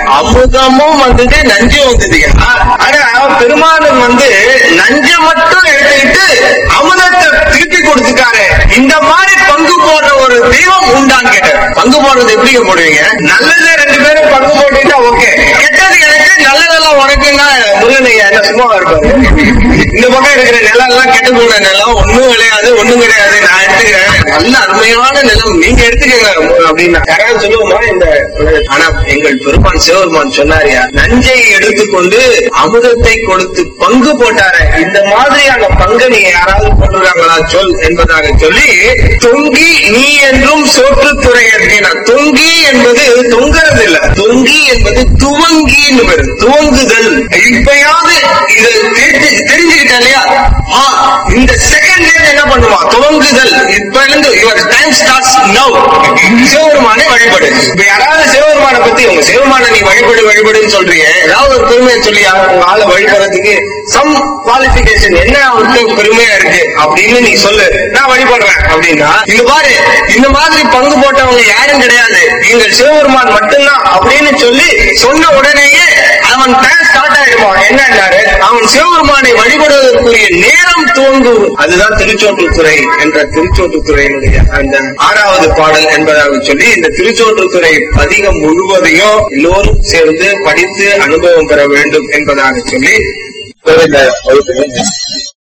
அமுதமும் வந்தது நஞ்சும் வந்ததுயா ஆனா பெருமானன் வந்து நஞ்ச மட்டும் எடுத்துக்கிட்டு அமுதத்தை திருப்பி கொடுத்துட்டாரு இந்த மாதிரி பங்கு போடுற ஒரு தெய்வம் உண்டான்னு கேட்டார் பங்கு போடுறது எப்படி போடுவீங்க நல்லதை ரெண்டு பேரும் பங்கு போட்டுட்டா ஓகே கெட்டது எனக்கு நல்லதெல்லாம் உனக்குன்னா முருகனையா என்ன சும்மா இருப்பாரு இந்த பக்கம் இருக்கிற நிலம் எல்லாம் கெட்டு போன நிலம் ஒண்ணும் விளையாது ஒண்ணும் கிடையாது நான் எடுத்துக்கிறேன் நல்ல அருமையான நிலம் நீங்க எடுத்துக்கங்க அப்படின்னா யாராவது சொல்லுவோமா இந்த ஆனா எங்கள் பெருமான் சிவபெருமான் சொன்னாரியா நஞ்சை எடுத்துக்கொண்டு அமுதத்தை கொடுத்து பங்கு போட்டாரு இந்த மாதிரியான பங்கு நீங்க யாராவது போட்டுருக்காங்களா சொல் என்பதாக சொல்லி தொங்கி நீ என்றும் சோற்றுத்துறை அப்படின்னா தொங்கி என்பது தொங்குறது இல்ல தொங்கி என்பது துவங்கின்னு பேரு துவங்குதல் இப்பயாவது இது தெரிஞ்சு தெரிஞ்சுக்கிட்டேன் இல்லையா ஆ, இந்த செகண்ட் என்ன பண்ணுவான் துவங்குதல் இப்ப இருந்து யுவர் டைம் ஸ்டார்ட்ஸ் நவ் சிவபெருமானை வழிபடு இப்ப யாராவது சிவபெருமானை பத்தி உங்க சிவபெருமானை நீ வழிபடு வழிபடுன்னு சொல்றீங்க ஏதாவது ஒரு பெருமையை சொல்லி உங்க ஆளை வழிபடுறதுக்கு சம் குவாலிபிகேஷன் என்ன அவருக்கு பெருமையா இருக்கு அப்படின்னு நீ சொல்லு நான் வழிபடுறேன் அப்படின்னா இங்க பாரு இந்த மாதிரி பங்கு போட்டவங்க யாரும் கிடையாது எங்கள் சிவபெருமான் மட்டும்தான் அப்படின்னு சொல்லி சொன்ன உடனேயே அவன் டைம் ஸ்டார்ட் ஆயிடுவான் என்னன்னாரு அவன் சிவபெருமானை வழிபடுவதற்குரிய நேரம் துவங்கும் அதுதான் திருச்சோற்றுத்துறை என்ற திருச்சோற்றுத்துறையினுடைய அந்த ஆறாவது பாடல் என்பதாக சொல்லி இந்த திருச்சோற்றுத்துறை பதிகம் முழுவதையும் எல்லோரும் சேர்ந்து படித்து அனுபவம் பெற வேண்டும் என்பதாக சொல்லி இந்த வகுப்பினை